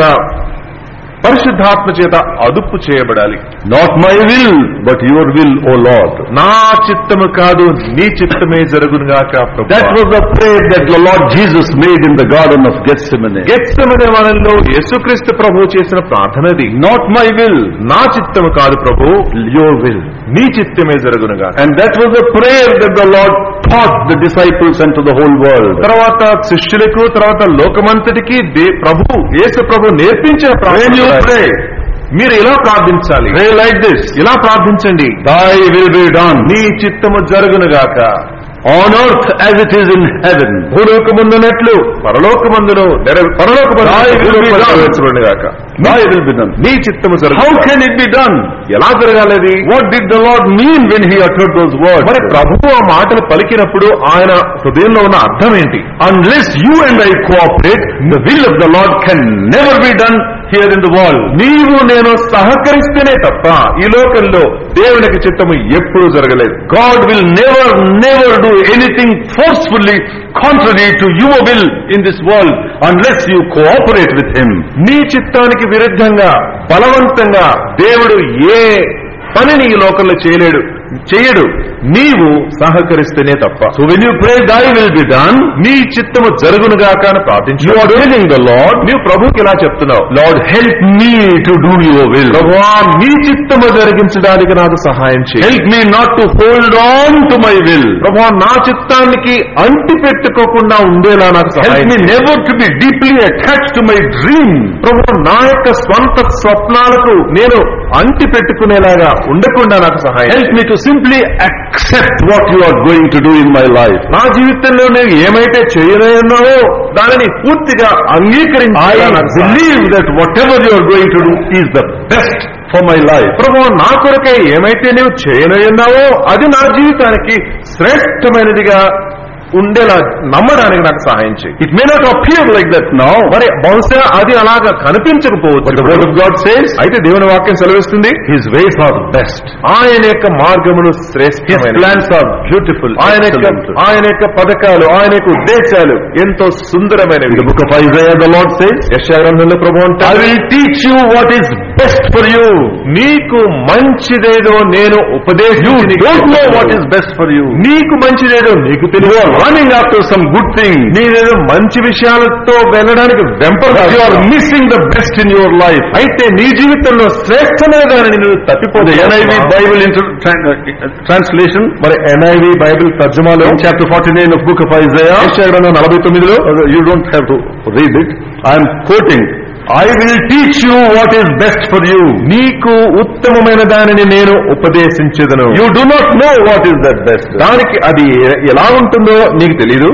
[SPEAKER 2] పరిశుద్ధాత్మ చేత అదుపు చేయబడాలి
[SPEAKER 1] Not my will, but your will, O Lord.
[SPEAKER 2] నా చిత్తము కాదు నీ చిత్తమే జరుగునుగాక ప్రభు
[SPEAKER 1] That was the prayer that the Lord Jesus made in the Garden of Gethsemane.
[SPEAKER 2] Gethsemane వనంలో యేసుక్రీస్తు ప్రభు చేసిన ప్రార్థనది
[SPEAKER 1] Not my will,
[SPEAKER 2] నా చిత్తము కాదు ప్రభు
[SPEAKER 1] your will.
[SPEAKER 2] నీ చిత్తమే జరుగునుగా
[SPEAKER 1] And that was a prayer that the Lord taught the disciples and to the whole world.
[SPEAKER 2] తర్వాత శిష్యులకు తర్వాత లోకమంతటికి దే ప్రభు యేసు ప్రభు నేర్పించిన
[SPEAKER 1] When you
[SPEAKER 2] ప్రార్థన
[SPEAKER 1] pray,
[SPEAKER 2] మీరు ఇలా ప్రార్థించాలి
[SPEAKER 1] pray like this.
[SPEAKER 2] ఇలా ప్రార్థించండి
[SPEAKER 1] Thy will be done
[SPEAKER 2] నీ చిత్తము జరుగునుగాక
[SPEAKER 1] on earth as it is in heaven.
[SPEAKER 2] భూలోకముందునట్లు పరలోకమందును నెరవే- పరలోకమందున
[SPEAKER 1] Thy will be
[SPEAKER 2] భూలోకమందు
[SPEAKER 1] done.
[SPEAKER 2] నెరవేర్చబడునుగాక.
[SPEAKER 1] Thy will be done.
[SPEAKER 2] నీ చిత్తము జరుగు
[SPEAKER 1] How can it be done?
[SPEAKER 2] ఎలా జరగాలది
[SPEAKER 1] What did the Lord mean when he uttered those words?
[SPEAKER 2] మరి ప్రభువు ఆ మాటలు పలికినప్పుడు ఆయన హృదయంలో ఉన్న అర్థం ఏంటి
[SPEAKER 1] Unless you and I cooperate, the will of the Lord can never be done here in the world.
[SPEAKER 2] నీవు నేను సహకరిస్తేనే తప్ప ఈ లోకంలో దేవునికి చిత్తము ఎప్పుడూ జరగలేదు
[SPEAKER 1] God will never, never do anything forcefully contrary to your will in this world unless you cooperate with Him.
[SPEAKER 2] నీ చిత్తానికి విరుద్ధంగా బలవంతంగా దేవుడు ఏ పనిని ఈ లోకంలో చేయలేడు చేయడు నీవు సహకరిస్తేనే తప్ప
[SPEAKER 1] So when you pray, Thy will be done,
[SPEAKER 2] నీ చిత్తము జరుగునుగాక అని ప్రార్థించు
[SPEAKER 1] you are telling the Lord,
[SPEAKER 2] నీవు ప్రభుకి ఇలా చెప్తున్నావు
[SPEAKER 1] Lord, help me to do your will.
[SPEAKER 2] ప్రభువా నీ చిత్తము జరిగించడానికి నాకు సహాయం చేయి
[SPEAKER 1] Help me not to hold on to my will.
[SPEAKER 2] ప్రభువా నా చిత్తానికి అంటి పెట్టుకోకుండా ఉండేలా నాకు
[SPEAKER 1] Help
[SPEAKER 2] సహాయం
[SPEAKER 1] me
[SPEAKER 2] చేయి.
[SPEAKER 1] never to be deeply attached to my dream.
[SPEAKER 2] ప్రభు నా యొక్క స్వంత స్వప్నాలకు నేను అంటి పెట్టుకునేలాగా ఉండకుండా నాకు సహాయం
[SPEAKER 1] Help me to simply accept what you are going to do in my life.
[SPEAKER 2] నా జీవితంలో నేను ఏమైతే చేయలేన్నావో దానిని పూర్తిగా
[SPEAKER 1] I
[SPEAKER 2] అంగీకరించాలి
[SPEAKER 1] believe that whatever you are going to do is the best for my life.
[SPEAKER 2] ప్రభు నా కొరకే ఏమైతే నీవు చేయలేన్నావో అది నా జీవితానికి శ్రేష్టమైనదిగా ఉండేలా నమ్మడానికి నాకు సహాయం చేయి
[SPEAKER 1] It may not appear like that now,
[SPEAKER 2] మరి బహుశా అది అలాగా
[SPEAKER 1] but
[SPEAKER 2] కనిపించకపోవచ్చు
[SPEAKER 1] the word of God says
[SPEAKER 2] అయితే దేవుని వాక్యం సెలవిస్తుంది
[SPEAKER 1] His ways are best.
[SPEAKER 2] ఆయన యొక్క మార్గములు
[SPEAKER 1] His
[SPEAKER 2] శ్రేష్టమైన
[SPEAKER 1] plans are beautiful,
[SPEAKER 2] ఆయన యొక్క
[SPEAKER 1] excellent.
[SPEAKER 2] ఆయన యొక్క పథకాలు ఆయన యొక్క ఉద్దేశాలు ఎంతో
[SPEAKER 1] In
[SPEAKER 2] సుందరమైనవి
[SPEAKER 1] the book of Isaiah, the Lord says,
[SPEAKER 2] యశాగ్రంథంలో Prabhu
[SPEAKER 1] I
[SPEAKER 2] అంటారు
[SPEAKER 1] will teach you what is best for you.
[SPEAKER 2] నీకు మంచిదేదో నేను
[SPEAKER 1] You
[SPEAKER 2] ఉపదేశించి నీకు
[SPEAKER 1] don't know
[SPEAKER 2] చెప్తాను.
[SPEAKER 1] what is best for you.
[SPEAKER 2] నీకు మంచిదేదో నీకు
[SPEAKER 1] You
[SPEAKER 2] తెలియదు
[SPEAKER 1] are running after some good thing.
[SPEAKER 2] నీదేదో మంచి విషయాలతో వెళ్ళడానికి
[SPEAKER 1] But you are
[SPEAKER 2] వెంపడ
[SPEAKER 1] missing the best in your life.
[SPEAKER 2] అయితే నీ జీవితంలో శ్రేష్టమైన దానిని నువ్వు
[SPEAKER 1] The
[SPEAKER 2] తప్పిపోతే
[SPEAKER 1] NIV Bible inter- tran- uh, translation
[SPEAKER 2] మరి ఎన్ఐవి బైబిల్ తర్జుమాలో
[SPEAKER 1] in chapter 49 of book of Isaiah,
[SPEAKER 2] యశాగ్రంథం నలభై తొమ్మిదిలో
[SPEAKER 1] uh, you don't have to read it. I am quoting. I will teach you what is best for you.
[SPEAKER 2] నీకు ఉత్తమమైన దానిని నేను ఉపదేశించదను
[SPEAKER 1] You do not know what is that best.
[SPEAKER 2] దానికి అది ఎ- ఎలా ఉంటుందో నీకు తెలీదు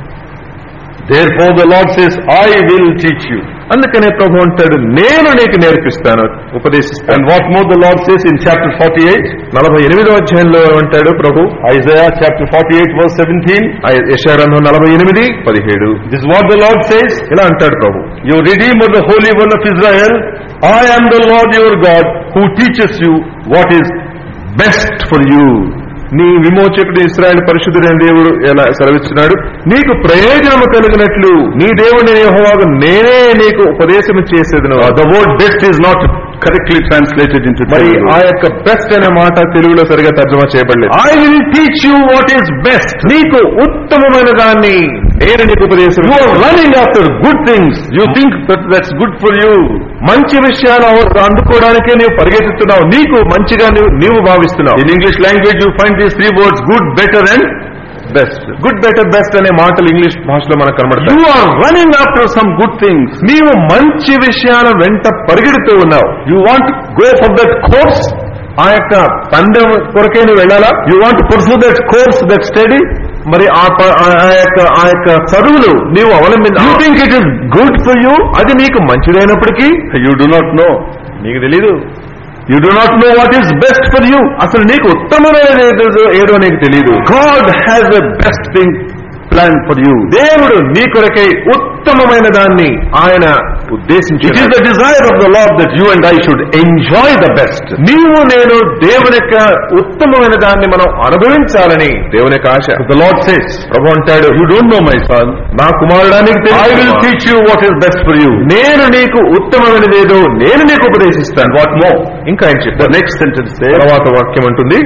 [SPEAKER 1] Therefore the Lord says, I will teach you.
[SPEAKER 2] అందుకనే ప్రభు అంటాడు నేను నీకు నేర్పిస్తాను ఉపదేశిస్తాను
[SPEAKER 1] And what more the Lord says in chapter 48,
[SPEAKER 2] నలభై ఎనిమిదో అధ్యాయంలో అంటాడు ప్రభు
[SPEAKER 1] Isaiah chapter 48 verse 17,
[SPEAKER 2] ఆ యశాగ్రంథం నలభై ఎనిమిది పదిహేడు
[SPEAKER 1] this is what the Lord says,
[SPEAKER 2] ఇలా అంటాడు ప్రభు
[SPEAKER 1] You Redeemer, the Holy One of Israel, I am the Lord your God who teaches you what is best for you.
[SPEAKER 2] నీ విమోచకుడు ఇస్రాయల్ పరిశుద్ధుడైన దేవుడు ఎలా సెలవిస్తున్నాడు నీకు ప్రయోజనము కలిగినట్లు నీ దేవుడిని యెహోవాకు నేనే నీకు ఉపదేశం చేసేదను
[SPEAKER 1] Uh, the word best is not correctly translated into
[SPEAKER 2] మరి
[SPEAKER 1] Telugu.
[SPEAKER 2] ఆ యొక్క బెస్ట్ అనే మాట తెలుగులో సరిగా తర్జుమా చేయబడలేదు
[SPEAKER 1] I will teach you what is best.
[SPEAKER 2] నీకు ఉత్తమమైన దాన్ని నేను నీకు ఉపదేశం
[SPEAKER 1] You are running after good things. You think that that's good for you.
[SPEAKER 2] మంచి విషయాలు అవ- అందుకోవడానికే నీవు పరిగెత్తుతున్నావు నీకు మంచిగా నీవు నీవు భావిస్తున్నావు
[SPEAKER 1] In English language, you find these three words, good, better and best.
[SPEAKER 2] Good better best అనే మాటలు ఇంగ్లీష్ భాషలో మనకు కనబడతాయి
[SPEAKER 1] You are running after some good things.
[SPEAKER 2] నీవు మంచి విషయాల వెంట పరిగెడుతూ ఉన్నావు
[SPEAKER 1] You want to go for that course.
[SPEAKER 2] ఆ యొక్క పందెం కొరకే నువ్వు వెళ్ళాలా
[SPEAKER 1] You want to pursue that course, that study.
[SPEAKER 2] మరి ఆ ప- ఆ ఆ యొక్క ఆ యొక్క చదువులు నీవు అవలంబించ
[SPEAKER 1] You think it is good for you.
[SPEAKER 2] అది నీకు మంచిదైనప్పటికీ
[SPEAKER 1] You do not know.
[SPEAKER 2] నీకు తెలీదు
[SPEAKER 1] You do not know what is best for you.
[SPEAKER 2] అసలు నీకు ఉత్తమమైనది ఏదో ఏదో నీకు తెలియదు
[SPEAKER 1] God has a best thing planned for you.
[SPEAKER 2] దేవుడు నీ కొరకై ఉత్తమమైన దాన్ని ఆయన
[SPEAKER 1] It
[SPEAKER 2] ఉద్దేశించి
[SPEAKER 1] is the desire of the Lord that you and I should enjoy the best.
[SPEAKER 2] నీవు నేను దేవుని యొక్క ఉత్తమమైన దాన్ని మనం అనుభవించాలని దేవుని యొక్క ఆశ
[SPEAKER 1] The Lord says,
[SPEAKER 2] ప్రభు అంటాడు
[SPEAKER 1] You don't know my son.
[SPEAKER 2] నా కుమారుడా నీకు
[SPEAKER 1] I will
[SPEAKER 2] తెలియదు
[SPEAKER 1] teach you what is best for you.
[SPEAKER 2] నేను నీకు ఉత్తమమైనదేదో నేను నీకు ఉపదేశిస్తాను
[SPEAKER 1] What more?
[SPEAKER 2] ఇంకా ఆయన
[SPEAKER 1] The
[SPEAKER 2] చెప్పారు
[SPEAKER 1] next sentence says,
[SPEAKER 2] తర్వాత వాక్యం అంటుంది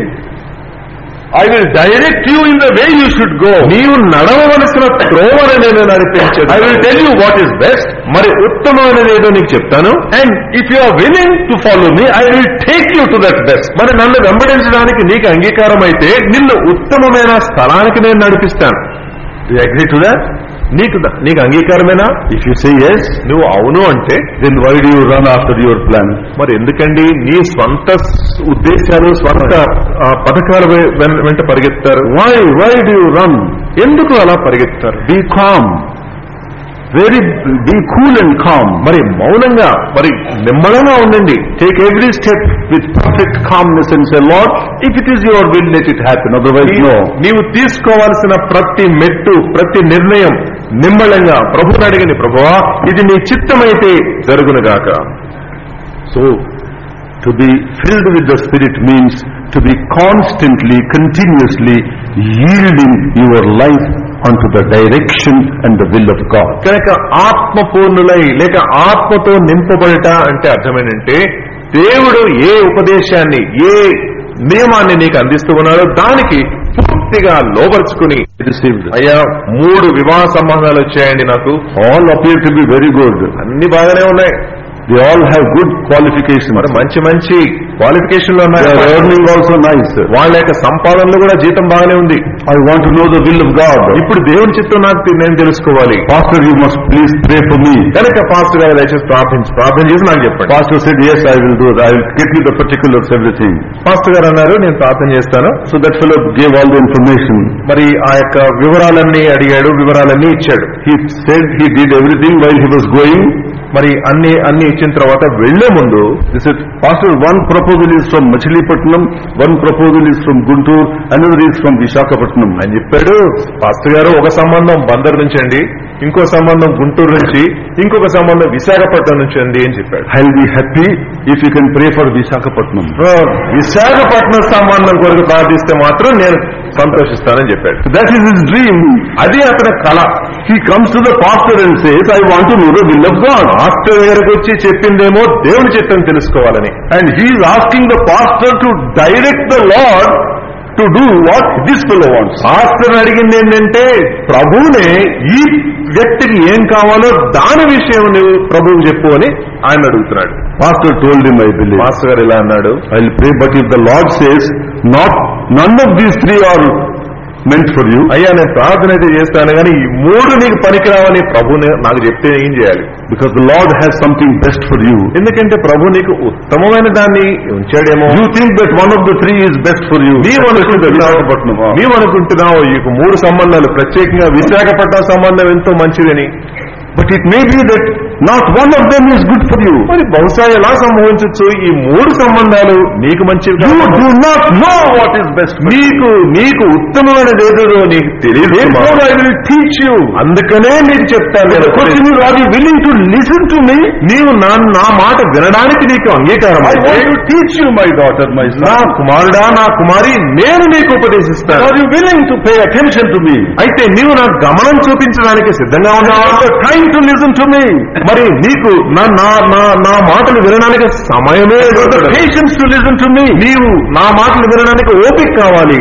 [SPEAKER 1] I will direct you in the way you should go.
[SPEAKER 2] నీవు నడవవలసిన త్రోవను నేను నడిపించదు
[SPEAKER 1] I will tell you what is best.
[SPEAKER 2] మరి ఉత్తమమైనదేదో నీకు చెప్తాను
[SPEAKER 1] And if you are willing to follow me, I will take you to that best.
[SPEAKER 2] మరి నన్ను వెంబడించడానికి నీకు అంగీకారం అయితే నిన్ను ఉత్తమమైన స్థలానికి నేను నడిపిస్తాను
[SPEAKER 1] Do you agree to that?
[SPEAKER 2] నీకు ద- నీకు అంగీకారమేనా
[SPEAKER 1] If you say yes,
[SPEAKER 2] నువ్వు అవును అంటే
[SPEAKER 1] then why do you run after your plan?
[SPEAKER 2] మరి ఎందుకండి నీ స్వంత స్- ఉద్దేశాలు స్వంత ఆ, పథకాల వె- వెన్- వెంట పరిగెత్తారు
[SPEAKER 1] Why? Why do you run?
[SPEAKER 2] ఎందుకు అలా పరిగెత్తారు
[SPEAKER 1] Be calm. Very, be cool and calm.
[SPEAKER 2] మరి మౌనంగా మరి నిమ్మలంగా ఉండండి
[SPEAKER 1] Take every step with perfect calmness and say, Lord, if it is your will, let it happen. Otherwise,
[SPEAKER 2] నీవు-
[SPEAKER 1] no.
[SPEAKER 2] నీవు తీసుకోవాల్సిన ప్రతి మెట్టు ప్రతి నిర్ణయం నిమ్మళంగా ప్రభుని అడిగిన ప్రభువా ఇది నీ చిత్తమైతే జరుగునుగాక
[SPEAKER 1] So, to be filled with the Spirit means to be constantly, continuously yielding your life unto the direction and the will of God.
[SPEAKER 2] కనుక ఆత్మపూర్ణులై లేక ఆత్మతో నింపబడట అంటే అర్థమేంటంటే దేవుడు ఏ ఉపదేశాన్ని ఏ నియమాన్ని నీకు అందిస్తూ ఉన్నాడో దానికి పూర్తిగా లోపరుచుకుని
[SPEAKER 1] Received.
[SPEAKER 2] అయ్యా మూడు వివాహ సంబంధాలు వచ్చాయండి నాకు
[SPEAKER 1] All appear to be very good.
[SPEAKER 2] అన్ని బాగానే ఉన్నాయి
[SPEAKER 1] They all have good qualifications.
[SPEAKER 2] మరి మంచి మంచి క్వాలిఫికేషన్లు
[SPEAKER 1] They
[SPEAKER 2] ఉన్నాయి
[SPEAKER 1] are earning also nice.
[SPEAKER 2] వాళ్ళ యొక్క సంపాదనలో కూడా జీతం బాగానే ఉంది
[SPEAKER 1] I want to know the will of God.
[SPEAKER 2] ఇప్పుడు దేవుని చిత్తం నాకు తె- నేను తెలుసుకోవాలి
[SPEAKER 1] Pastor, you must please pray for me.
[SPEAKER 2] కనుక పాస్టర్ గారు దయచేసి ప్రార్థించి ప్రార్థన చేసి నాకు చెప్పండి
[SPEAKER 1] Pastor said, yes, I will do that. I will get you the particulars, everything.
[SPEAKER 2] Pastor గారు అన్నారు నేను ప్రార్థన చేస్తాను
[SPEAKER 1] So that fellow gave all the information.
[SPEAKER 2] మరి ఆ యొక్క వివరాలన్నీ అడిగాడు వివరాలన్నీ ఇచ్చాడు
[SPEAKER 1] He said he did everything while he was going.
[SPEAKER 2] మరి అన్ని అన్ని ఇచ్చిన తర్వాత వెళ్లే ముందు
[SPEAKER 1] He said, Pastor, one proposal is from Machilipatnam, one proposal is from Guntur, another is from Visakhapatnam.
[SPEAKER 2] అని చెప్పాడు పాస్టర్ గారు ఒక సంబంధం బందర్ నుంచి అండి ఇంకో సంబంధం గుంటూరు నుంచి ఇంకొక సంబంధం విశాఖపట్నం నుంచి అండి అని చెప్పాడు
[SPEAKER 1] I'll be happy if you can pray for Visakhapatnam.
[SPEAKER 2] Visakhapatnam సంబంధం కొరకు ప్రార్థిస్తే మాత్రం నేను సంతోషిస్తానని చెప్పాడు
[SPEAKER 1] That is his dream.
[SPEAKER 2] అది అతని కళ
[SPEAKER 1] He comes to the pastor and says, I want to know the will of God.
[SPEAKER 2] Master దగ్గరకు వచ్చి చెప్పిందేమో దేవుని చిత్తం తెలుసుకోవాలని
[SPEAKER 1] And he is asking the pastor to direct the Lord to do what this fellow wants.
[SPEAKER 2] Master అడిగింది ఏంటంటే ప్రభువునే ఈ వ్యక్తికి ఏం కావాలో దాని విషయం నువ్వు ప్రభువు చెప్పు అని ఆయన అడుగుతున్నాడు
[SPEAKER 1] Pastor told him, I believe.
[SPEAKER 2] Master గారు ఇలా అన్నాడు
[SPEAKER 1] I'll pray, but if the Lord says, not, none of these three are meant for you,
[SPEAKER 2] అయ్యా నేను ప్రార్థన అయితే చేస్తాను కానీ ఈ మూడు నీకు పనికిరావని ప్రభుని నాకు చెప్తే ఏం చేయాలి
[SPEAKER 1] because the Lord has something best for you.
[SPEAKER 2] ఎందుకంటే ప్రభు నీకు ఉత్తమమైన దాన్ని ఉంచాడేమో
[SPEAKER 1] You think that one of the three is best for you.
[SPEAKER 2] నీవు అనుకుంటున్నావు
[SPEAKER 1] Visakhapatnam.
[SPEAKER 2] నీవు అనుకుంటున్నావు ఈ మూడు సంబంధాలు ప్రత్యేకంగా విశాఖపట్నం సంబంధం ఎంతో మంచిదని
[SPEAKER 1] But it may be that not one of them is good for you.
[SPEAKER 2] మరి బహుశా ఎలా సంభవించవచ్చు ఈ మూడు సంబంధాలు నీకు మంచివి
[SPEAKER 1] You
[SPEAKER 2] కావు.
[SPEAKER 1] do not know what is best for you.
[SPEAKER 2] నీకు నీకు ఉత్తమమైనది ఏదో నీకు తెలియదు
[SPEAKER 1] Therefore I will teach you.
[SPEAKER 2] అందుకనే నీకు చెప్తాను
[SPEAKER 1] The
[SPEAKER 2] నేను.
[SPEAKER 1] question is, are you willing to listen to me?
[SPEAKER 2] నీవు నా నా మాట వినడానికి నీకు అంగీకారం
[SPEAKER 1] I
[SPEAKER 2] అయితే,
[SPEAKER 1] want to teach you, my daughter, my
[SPEAKER 2] నా
[SPEAKER 1] son.
[SPEAKER 2] కుమారుడా నా కుమారి నేను నీకు ఉపదేశిస్తాను
[SPEAKER 1] Are you willing to pay attention to me?
[SPEAKER 2] అయితే నీవు నా గమనం చూపించడానికి సిద్ధంగా ఉన్నావా
[SPEAKER 1] Have the time to listen to me.
[SPEAKER 2] మరి నీకు నా నా నా నా మాటలు వినడానికి సమయమే
[SPEAKER 1] Have the
[SPEAKER 2] దొరకదు.
[SPEAKER 1] patience to listen to me.
[SPEAKER 2] నీవు నా మాటలు వినడానికి ఓపిక కావాలి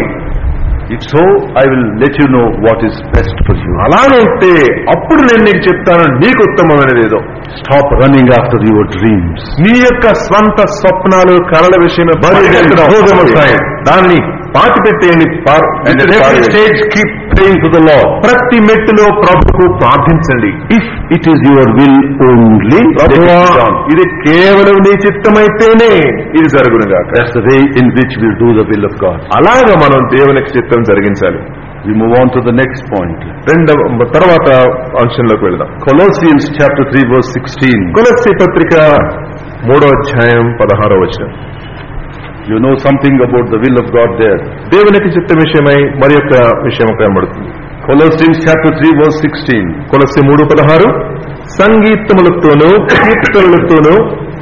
[SPEAKER 1] If so, I will let you know what is best for you.
[SPEAKER 2] అలాగైతే అప్పుడు నేను నీకు చెప్తాను నీకు ఉత్తమమైనది ఏదో
[SPEAKER 1] Stop running after your dreams.
[SPEAKER 2] నీ యొక్క స్వంత స్వప్నాలు కళల విషయమే
[SPEAKER 1] పరిగెత్తడం.
[SPEAKER 2] వస్తాయి దాన్ని పాతి పెట్టేయండి పార్-
[SPEAKER 1] And at
[SPEAKER 2] విసిరి
[SPEAKER 1] every
[SPEAKER 2] పారేయండి.
[SPEAKER 1] stage, keep praying to the Lord.
[SPEAKER 2] ప్రతి మెట్టులో ప్రభుకు ప్రార్థించండి
[SPEAKER 1] If it is your will only, let it
[SPEAKER 2] ప్రభువా,
[SPEAKER 1] be done.
[SPEAKER 2] ఇది కేవలం నీ చిత్తమైతేనే ఇది జరుగునుగాక
[SPEAKER 1] That's the way in which we'll do the will of God.
[SPEAKER 2] అలాగ మనం దేవునికి చిత్తం జరిగించాలి
[SPEAKER 1] We move on to the next point.
[SPEAKER 2] రెండవ తర్వాత అంశంలోకి వెళ్దాం
[SPEAKER 1] Colossians chapter 3 verse 16.
[SPEAKER 2] కొలసి పత్రిక మూడో అధ్యాయం పదహారో వచనం
[SPEAKER 1] You know something about the will of God there.
[SPEAKER 2] దేవునికి చిత్త విషయమై మరి యొక్క విషయం కనబడుతుంది
[SPEAKER 1] Colossians chapter 3 verse 16.
[SPEAKER 2] కొలసి మూడు పదహారు సంగీతములతోనూ కీర్తనలతోనూ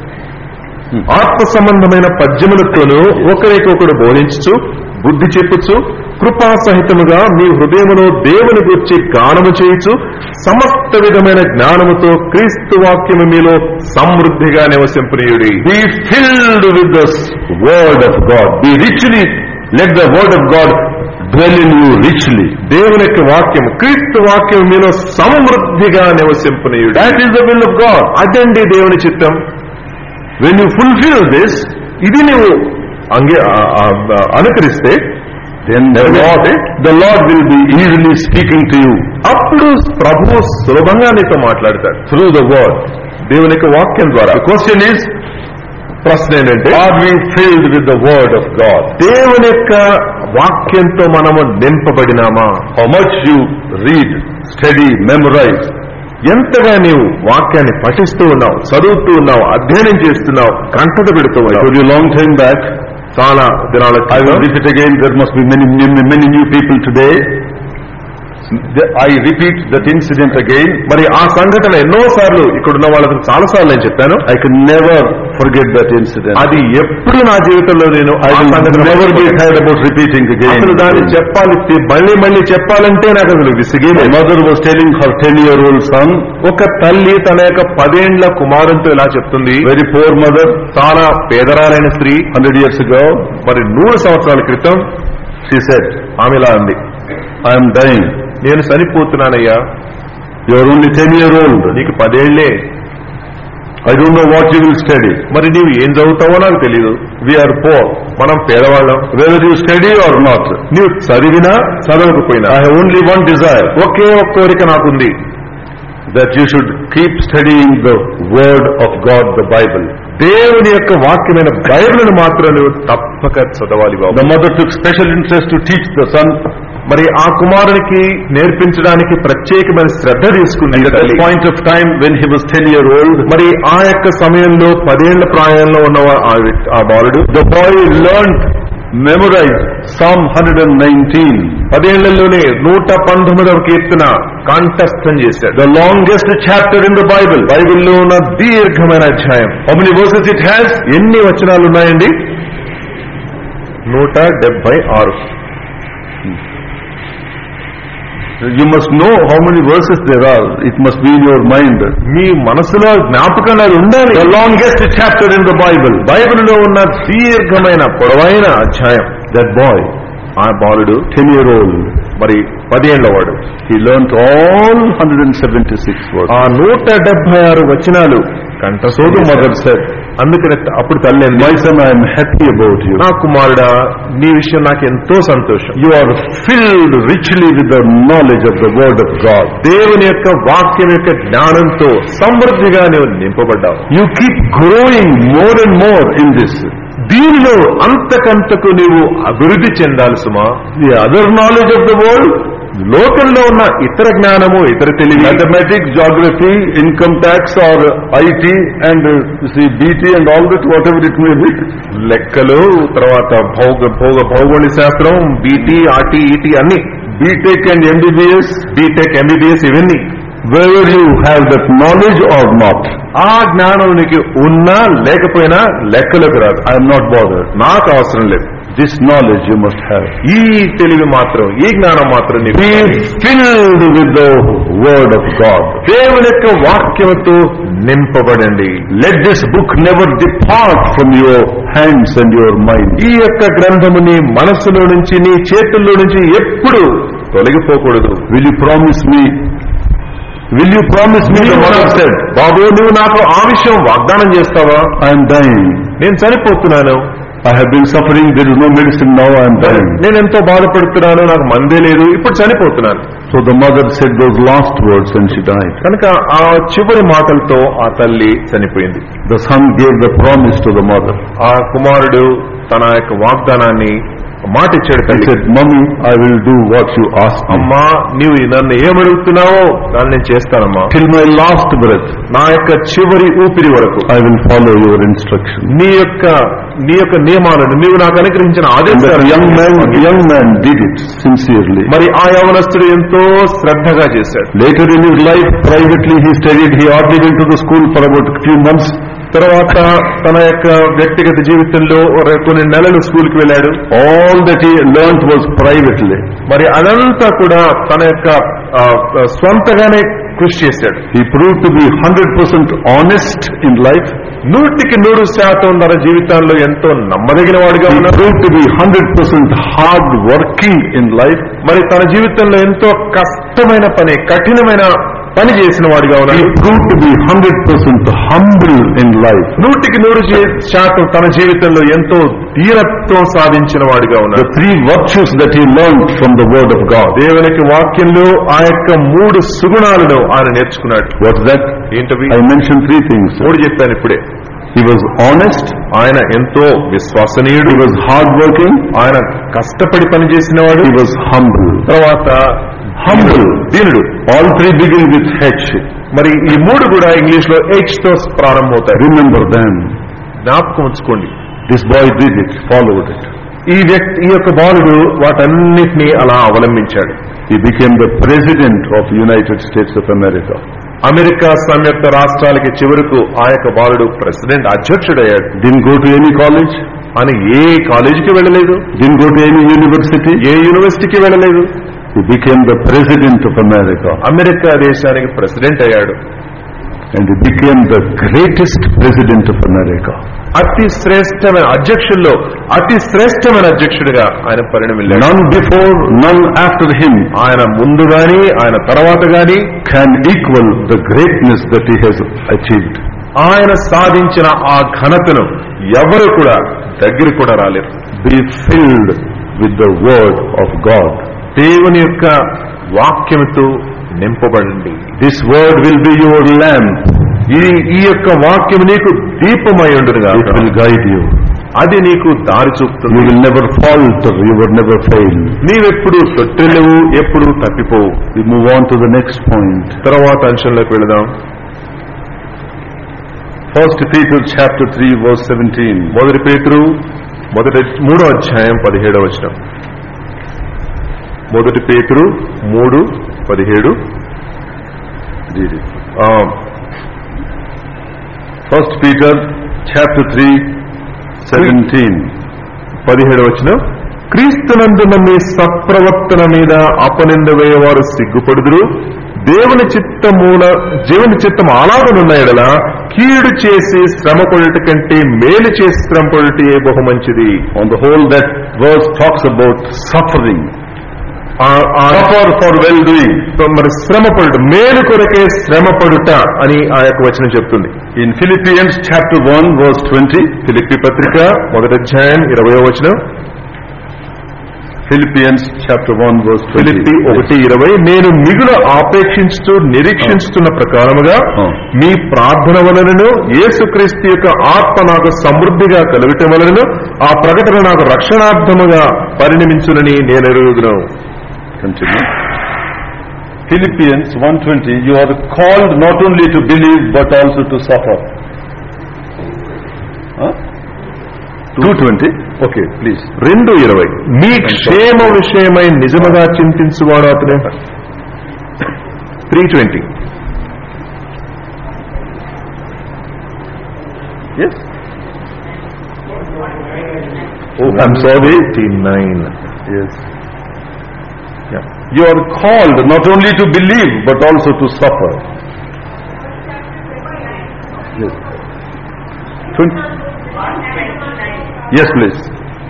[SPEAKER 2] ఆత్మ సంబంధమైన పద్యములతోనూ ఒకరికొకడు బోధించుచు బుద్ధి చెప్పుచు కృపా సహితముగా మీ హృదయములో దేవుని గురించి గానము చేయుచు సమస్త విధమైన జ్ఞానముతో క్రీస్తు వాక్యము మీలో సమృద్ధిగా నివసింపనీయుడి
[SPEAKER 1] Be filled with the word of God. Be richly, let the word of God dwell in you richly.
[SPEAKER 2] దేవుని యొక్క వాక్యము క్రీస్తు వాక్యం మీలో సమృద్ధిగా నివసింపనీయుడు
[SPEAKER 1] That is the will of God.
[SPEAKER 2] అదండి దేవుని చిత్తం
[SPEAKER 1] When you fulfill this,
[SPEAKER 2] ఇది నువ్వు అంగే ఆ- ఆ- అనుకరిస్తే
[SPEAKER 1] then the Lord, the Lord will be easily speaking to you
[SPEAKER 2] అప్పుడు ప్రభు సులభంగా నీతో మాట్లాడతాడు
[SPEAKER 1] through the word.
[SPEAKER 2] దేవుని యొక్క వాక్యం ద్వారా
[SPEAKER 1] The question is,
[SPEAKER 2] ప్రశ్న ఏంటంటే
[SPEAKER 1] are we filled with the word of God?
[SPEAKER 2] దేవుని యొక్క వాక్యంతో మనము నింపబడినామా
[SPEAKER 1] How much you read, study, memorize.
[SPEAKER 2] ఎంతగా నీవు వాక్యాన్ని పఠిస్తూ ఉన్నావు చదువుతూ ఉన్నావు అధ్యయనం చేస్తున్నావు కంటత పెడుతూ
[SPEAKER 1] I
[SPEAKER 2] ఉన్నావు
[SPEAKER 1] told you long time back,
[SPEAKER 2] చాలా దినాల
[SPEAKER 1] I will
[SPEAKER 2] క్రితం
[SPEAKER 1] repeat again, there must be many, many, many new people today. The- I repeat that incident again.
[SPEAKER 2] మరి ఆ సంఘటన ఎన్నో సార్లు ఇక్కడున్న వాళ్ళకి చాలా సార్లు నేను చెప్పాను
[SPEAKER 1] I can never forget that incident.
[SPEAKER 2] అది ఎప్పుడు నా జీవితంలో నేను
[SPEAKER 1] I
[SPEAKER 2] ఆ
[SPEAKER 1] will
[SPEAKER 2] సంఘటన
[SPEAKER 1] never be
[SPEAKER 2] మర్చిపోలేను.
[SPEAKER 1] tired about repeating again.
[SPEAKER 2] అసలు దాన్ని చెప్పాలి మళ్ళీ మళ్ళీ చెప్పాలంటే నాకు అసలు విసిగే
[SPEAKER 1] My mother was telling her 10-year-old son,
[SPEAKER 2] ఒక తల్లి తన యొక్క పదేండ్ల కుమారునితో ఇలా చెప్తుంది
[SPEAKER 1] very poor mother,
[SPEAKER 2] చాలా పేదరాలైన స్త్రీ
[SPEAKER 1] 100 years ago,
[SPEAKER 2] మరి నూరు సంవత్సరాల క్రితం
[SPEAKER 1] she said,
[SPEAKER 2] ఆమె ఇలా అంది
[SPEAKER 1] I am dying.
[SPEAKER 2] నేను చనిపోతున్నానయ్యా
[SPEAKER 1] You are only 10 year old.
[SPEAKER 2] నీకు పదేళ్లే
[SPEAKER 1] I don't know what you will study.
[SPEAKER 2] మరి నీవు ఏం చదువుతావో నాకు తెలియదు
[SPEAKER 1] We are poor.
[SPEAKER 2] మనం పేదవాళ్ళం
[SPEAKER 1] Whether you study or not,
[SPEAKER 2] నీవు చదివినా చదవకపోయినా
[SPEAKER 1] I have only one desire,
[SPEAKER 2] ఒకే ఒక్క కోరిక నాకుంది
[SPEAKER 1] that you should keep studying the word of God, the Bible.
[SPEAKER 2] దేవుని యొక్క వాక్యమైన బైబిల్ను మాత్రం నువ్వు తప్పక చదవాలి బాబు
[SPEAKER 1] The mother took special interest to teach the son.
[SPEAKER 2] మరి ఆ కుమారునికి నేర్పించడానికి ప్రత్యేకమైన శ్రద్ధ తీసుకుంది
[SPEAKER 1] At that
[SPEAKER 2] తల్లి.
[SPEAKER 1] point of time when he was 10 year old,
[SPEAKER 2] మరి ఆ యొక్క సమయంలో పదేళ్ల ప్రాయంలో ఉన్న ఆ వ్యక్తి- ఆ బాలుడు
[SPEAKER 1] the boy learned, memorized Psalm 119,
[SPEAKER 2] పదేళ్లలోనే నూట పంతొమ్మిదవ కీర్తన కంఠస్థం చేశాడు
[SPEAKER 1] the longest chapter in the Bible.
[SPEAKER 2] బైబిల్లో ఉన్న దీర్ఘమైన అధ్యాయం
[SPEAKER 1] How many verses it has?
[SPEAKER 2] ఎన్ని వచనాలు ఉన్నాయండి నూట డెబ్బై ఆరు
[SPEAKER 1] You must know how many verses there are. It must be in your mind.
[SPEAKER 2] మీ మనసులో జ్ఞాపకం అది ఉండాలి
[SPEAKER 1] The longest chapter in the Bible.
[SPEAKER 2] బైబిల్లో ఉన్న దీర్ఘమైన పొడవైన అధ్యాయం
[SPEAKER 1] That boy,
[SPEAKER 2] ఆ బాలుడు
[SPEAKER 1] 10 year old,
[SPEAKER 2] మరి పదేళ్ల వాడు
[SPEAKER 1] he learnt all 176 verses.
[SPEAKER 2] ఆ నూట డెబ్బై ఆరు వచనాలు కంట
[SPEAKER 1] So the mother said,
[SPEAKER 2] అందుకని అప్పుడు తల్లి అంది,
[SPEAKER 1] My son, I am happy about you.
[SPEAKER 2] నా కుమారుడా నీ విషయం నాకు ఎంతో సంతోషం
[SPEAKER 1] You are filled richly with the knowledge of the word of God.
[SPEAKER 2] దేవుని యొక్క వాక్యం యొక్క జ్ఞానంతో సమృద్ధిగా నీవు నింపబడ్డావు
[SPEAKER 1] You keep growing more and more in this.
[SPEAKER 2] దీనిలో అంతకంతకు నీవు అభివృద్ధి చెందాలి సుమా
[SPEAKER 1] The other knowledge of the world,
[SPEAKER 2] లోకంలో ఉన్న ఇతర జ్ఞానము ఇతర తెలివి
[SPEAKER 1] mathematics, geography, income tax or IT and uh, you see BT and all that, whatever it may be.
[SPEAKER 2] లెక్కలు తర్వాత భౌగ భౌగ భౌగోళిక శాస్త్రం బీటీ ఆర్టీ ఈటీ అన్ని
[SPEAKER 1] BTech and MBBS,
[SPEAKER 2] BTech MBBS ఇవన్నీ
[SPEAKER 1] whether you have that knowledge or not,
[SPEAKER 2] ఆ జ్ఞానం నీకు ఉన్నా లేకపోయినా లెక్కలకు రాదు
[SPEAKER 1] I am not bothered.
[SPEAKER 2] నాకు అవసరం లేదు
[SPEAKER 1] This knowledge you must have.
[SPEAKER 2] ఈ తెలివి మాత్రం ఈ జ్ఞానం మాత్రం నీకు
[SPEAKER 1] Be filled with the word of God.
[SPEAKER 2] దేవుని యొక్క వాక్యముతో నింపబడండి
[SPEAKER 1] Let this book never depart from your hands and your mind.
[SPEAKER 2] ఈ యొక్క గ్రంథము నీ మనస్సులో నుంచి నీ చేతుల్లో నుంచి ఎప్పుడు తొలగిపోకూడదు
[SPEAKER 1] Will you promise me? Will you promise me? The mother said,
[SPEAKER 2] బాబు నువ్వు నాకు ఆ విషయం వాగ్దానం చేస్తావా
[SPEAKER 1] I am dying.
[SPEAKER 2] నేను చనిపోతున్నాను
[SPEAKER 1] I have been suffering. There is no medicine now. I am dying.
[SPEAKER 2] నేను ఎంతో బాధపడుతున్నాను నాకు మందే లేదు ఇప్పుడు చనిపోతున్నాను
[SPEAKER 1] So the mother said those last words and she died.
[SPEAKER 2] కనుక ఆ చివరి మాటలతో ఆ తల్లి చనిపోయింది
[SPEAKER 1] The son gave the promise to the mother.
[SPEAKER 2] ఆ కుమారుడు తన యొక్క వాగ్దానాన్ని మాట ఇచ్చాడు
[SPEAKER 1] He
[SPEAKER 2] తల్లి
[SPEAKER 1] said, Mommy, I will do what you ask me.
[SPEAKER 2] అమ్మా నీవు నన్ను ఏమడుగుతున్నావో దాన్ని నేను చేస్తానమ్మా
[SPEAKER 1] Till my last breath,
[SPEAKER 2] నా యొక్క చివరి ఊపిరి వరకు
[SPEAKER 1] I will follow your instruction.
[SPEAKER 2] నీ యొక్క నీ యొక్క నియమాలను నీవు నాకు అనుగ్రహించిన
[SPEAKER 1] And that
[SPEAKER 2] ఆదేశాలు
[SPEAKER 1] young man, young man did it sincerely.
[SPEAKER 2] మరి ఆ యవనస్తుడు ఎంతో శ్రద్ధగా చేశాడు
[SPEAKER 1] Later in his life, privately he studied. He hardly went to the school for about a few months.
[SPEAKER 2] తర్వాత తన యొక్క వ్యక్తిగత జీవితంలో ఒక కొన్ని నెలలు స్కూల్కి వెళ్ళాడు
[SPEAKER 1] All that he learnt was privately.
[SPEAKER 2] మరి అదంతా కూడా తన యొక్క ఆ, ఆ, స్వంతగానే కృషి చేశాడు
[SPEAKER 1] He proved to be 100% honest in life.
[SPEAKER 2] నూటికి నూరు శాతం తన జీవితాల్లో ఎంతో నమ్మదగిన వాడిగా
[SPEAKER 1] He
[SPEAKER 2] ఉన్నాడు
[SPEAKER 1] proved to be 100% hard working in life.
[SPEAKER 2] మరి తన జీవితంలో ఎంతో కష్టమైన పని కఠినమైన పని చేసిన వాడిగా
[SPEAKER 1] He
[SPEAKER 2] ఉన్నాడు
[SPEAKER 1] proved to be 100% humble in life.
[SPEAKER 2] నూటికి నూరు చే- శాతం తన జీవితంలో ఎంతో ధీరత్వం సాధించిన వాడిగా
[SPEAKER 1] The
[SPEAKER 2] ఉన్నాడు
[SPEAKER 1] three virtues that he learned from the Word of God.
[SPEAKER 2] దేవునికి వాక్యంలో ఆ యొక్క మూడు సుగుణాలను ఆయన నేర్చుకున్నాడు
[SPEAKER 1] What's that?
[SPEAKER 2] ఏంటవి
[SPEAKER 1] I mentioned three things.
[SPEAKER 2] మూడు చెప్పాను ఇప్పుడే
[SPEAKER 1] He was honest,
[SPEAKER 2] ఆయన ఎంతో విశ్వసనీయుడు
[SPEAKER 1] he was hardworking,
[SPEAKER 2] ఆయన కష్టపడి పనిచేసినవాడు
[SPEAKER 1] he was humble.
[SPEAKER 2] తర్వాత
[SPEAKER 1] Humble.
[SPEAKER 2] దీనుడు
[SPEAKER 1] All three begin with H.
[SPEAKER 2] మరి ఈ మూడు కూడా ఇంగ్లీష్ లో హెచ్ తో ప్రారంభమవుతాయి
[SPEAKER 1] Remember them.
[SPEAKER 2] జ్ఞాపకం ఉంచుకోండి
[SPEAKER 1] This boy did it, followed it.
[SPEAKER 2] ఈ వ్యక్తి ఈ యొక్క బాలుడు వాటన్నిటినీ అలా అవలంబించాడు
[SPEAKER 1] He became the president of United States of America.
[SPEAKER 2] America సంయుక్త రాష్ట్రాలకి చివరకు ఆ యొక్క బాలుడు ప్రెసిడెంట్ అధ్యక్షుడయ్యాడు
[SPEAKER 1] Didn't go to any college,
[SPEAKER 2] అని ఏ కాలేజీకి వెళ్ళలేదు
[SPEAKER 1] didn't go to any university.
[SPEAKER 2] ఏ యూనివర్సిటీకి వెళ్ళలేదు
[SPEAKER 1] He became the president of America.
[SPEAKER 2] America దేశానికి ప్రెసిడెంట్ అయ్యాడు
[SPEAKER 1] And he became the greatest president of America.
[SPEAKER 2] అతి శ్రేష్టమైన అధ్యక్షుల్లో అతి శ్రేష్టమైన అధ్యక్షుడిగా ఆయన పరిణమిల్లాడు
[SPEAKER 1] None before, none after him
[SPEAKER 2] ఆయన ముందు గాని ఆయన తర్వాత గాని
[SPEAKER 1] can equal the greatness that he has achieved.
[SPEAKER 2] ఆయన సాధించిన ఆ ఘనతను ఎవరు కూడా దగ్గర కూడా రాలేరు
[SPEAKER 1] Be filled with the word of God.
[SPEAKER 2] దేవుని యొక్క వాక్యముతో నింపబడండి
[SPEAKER 1] This word will be your lamp.
[SPEAKER 2] ఈ ఈ యొక్క వాక్యం నీకు దీపమై ఉండునుగా
[SPEAKER 1] It will guide you.
[SPEAKER 2] అది నీకు దారి
[SPEAKER 1] You
[SPEAKER 2] చూపుతుంది
[SPEAKER 1] will never falter. You will never fail.
[SPEAKER 2] నీవెప్పుడు తొట్టిల్లవు ఎప్పుడు తప్పిపోవు
[SPEAKER 1] We move on to the next point.
[SPEAKER 2] తర్వాత అంశంలోకి వెళదాం
[SPEAKER 1] First Peter chapter 3 verse 17.
[SPEAKER 2] మొదటి పేతురు మొదటి మూడో అధ్యాయం పదిహేడవ వచనం మొదటి పేతురు మూడు పదిహేడు
[SPEAKER 1] Read it.
[SPEAKER 2] ఆ,
[SPEAKER 1] First Peter chapter 3 17.
[SPEAKER 2] పదిహేడు వచ్చిన క్రీస్తునందున మీ సత్ప్రవర్తన మీద అపనింద వేయవారు సిగ్గుపడుదురు దేవుని చిత్తమూల దేవుని చిత్తం అలాగనున్న ఎడల కీడు చేసి శ్రమ పడుట కంటే మేలు చేసి శ్రమ పడుట ఏ బహు మంచిది
[SPEAKER 1] On the whole, that verse talks about suffering.
[SPEAKER 2] ఆ- ఆ
[SPEAKER 1] Suffer for well doing.
[SPEAKER 2] మరి శ్రమ పడుట మేలు కొరకే శ్రమ పడుట అని ఆ యొక్క వచనం చెప్తుంది
[SPEAKER 1] In Philippians chapter 1 verse 20,
[SPEAKER 2] Philippi పత్రిక మొదటి అధ్యాయం ఇరవయో వచనం
[SPEAKER 1] Philippians chapter 1 verse 20.
[SPEAKER 2] ఫిలిప్పి ఒకటి ఇరవై నేను మిగులు ఆపేక్షించుతూ నిరీక్షించుతున్న ప్రకారముగా
[SPEAKER 1] ఆ.
[SPEAKER 2] మీ ప్రార్థన వలనను యేసుక్రీస్తు యొక్క ఆత్మ నాకు సమృద్ధిగా కలుగటం వలనను ఆ ప్రకటన నాకు రక్షణార్థముగా పరిణమించునని నేను ఎరుగుదును
[SPEAKER 1] Continue. Philippians 1.20, you are called not only to believe but also to suffer. Huh? 220? Okay, please.
[SPEAKER 2] రెండు ఇరవై మీ క్షేమ విషయమై నిజముగా చింతించువాడు అతనే three twenty
[SPEAKER 1] Yes? Oh, I'm sorry.
[SPEAKER 2] Nine
[SPEAKER 1] Yes. Yeah. You are called not only to believe but also to suffer. Yes. 20. Yes, please.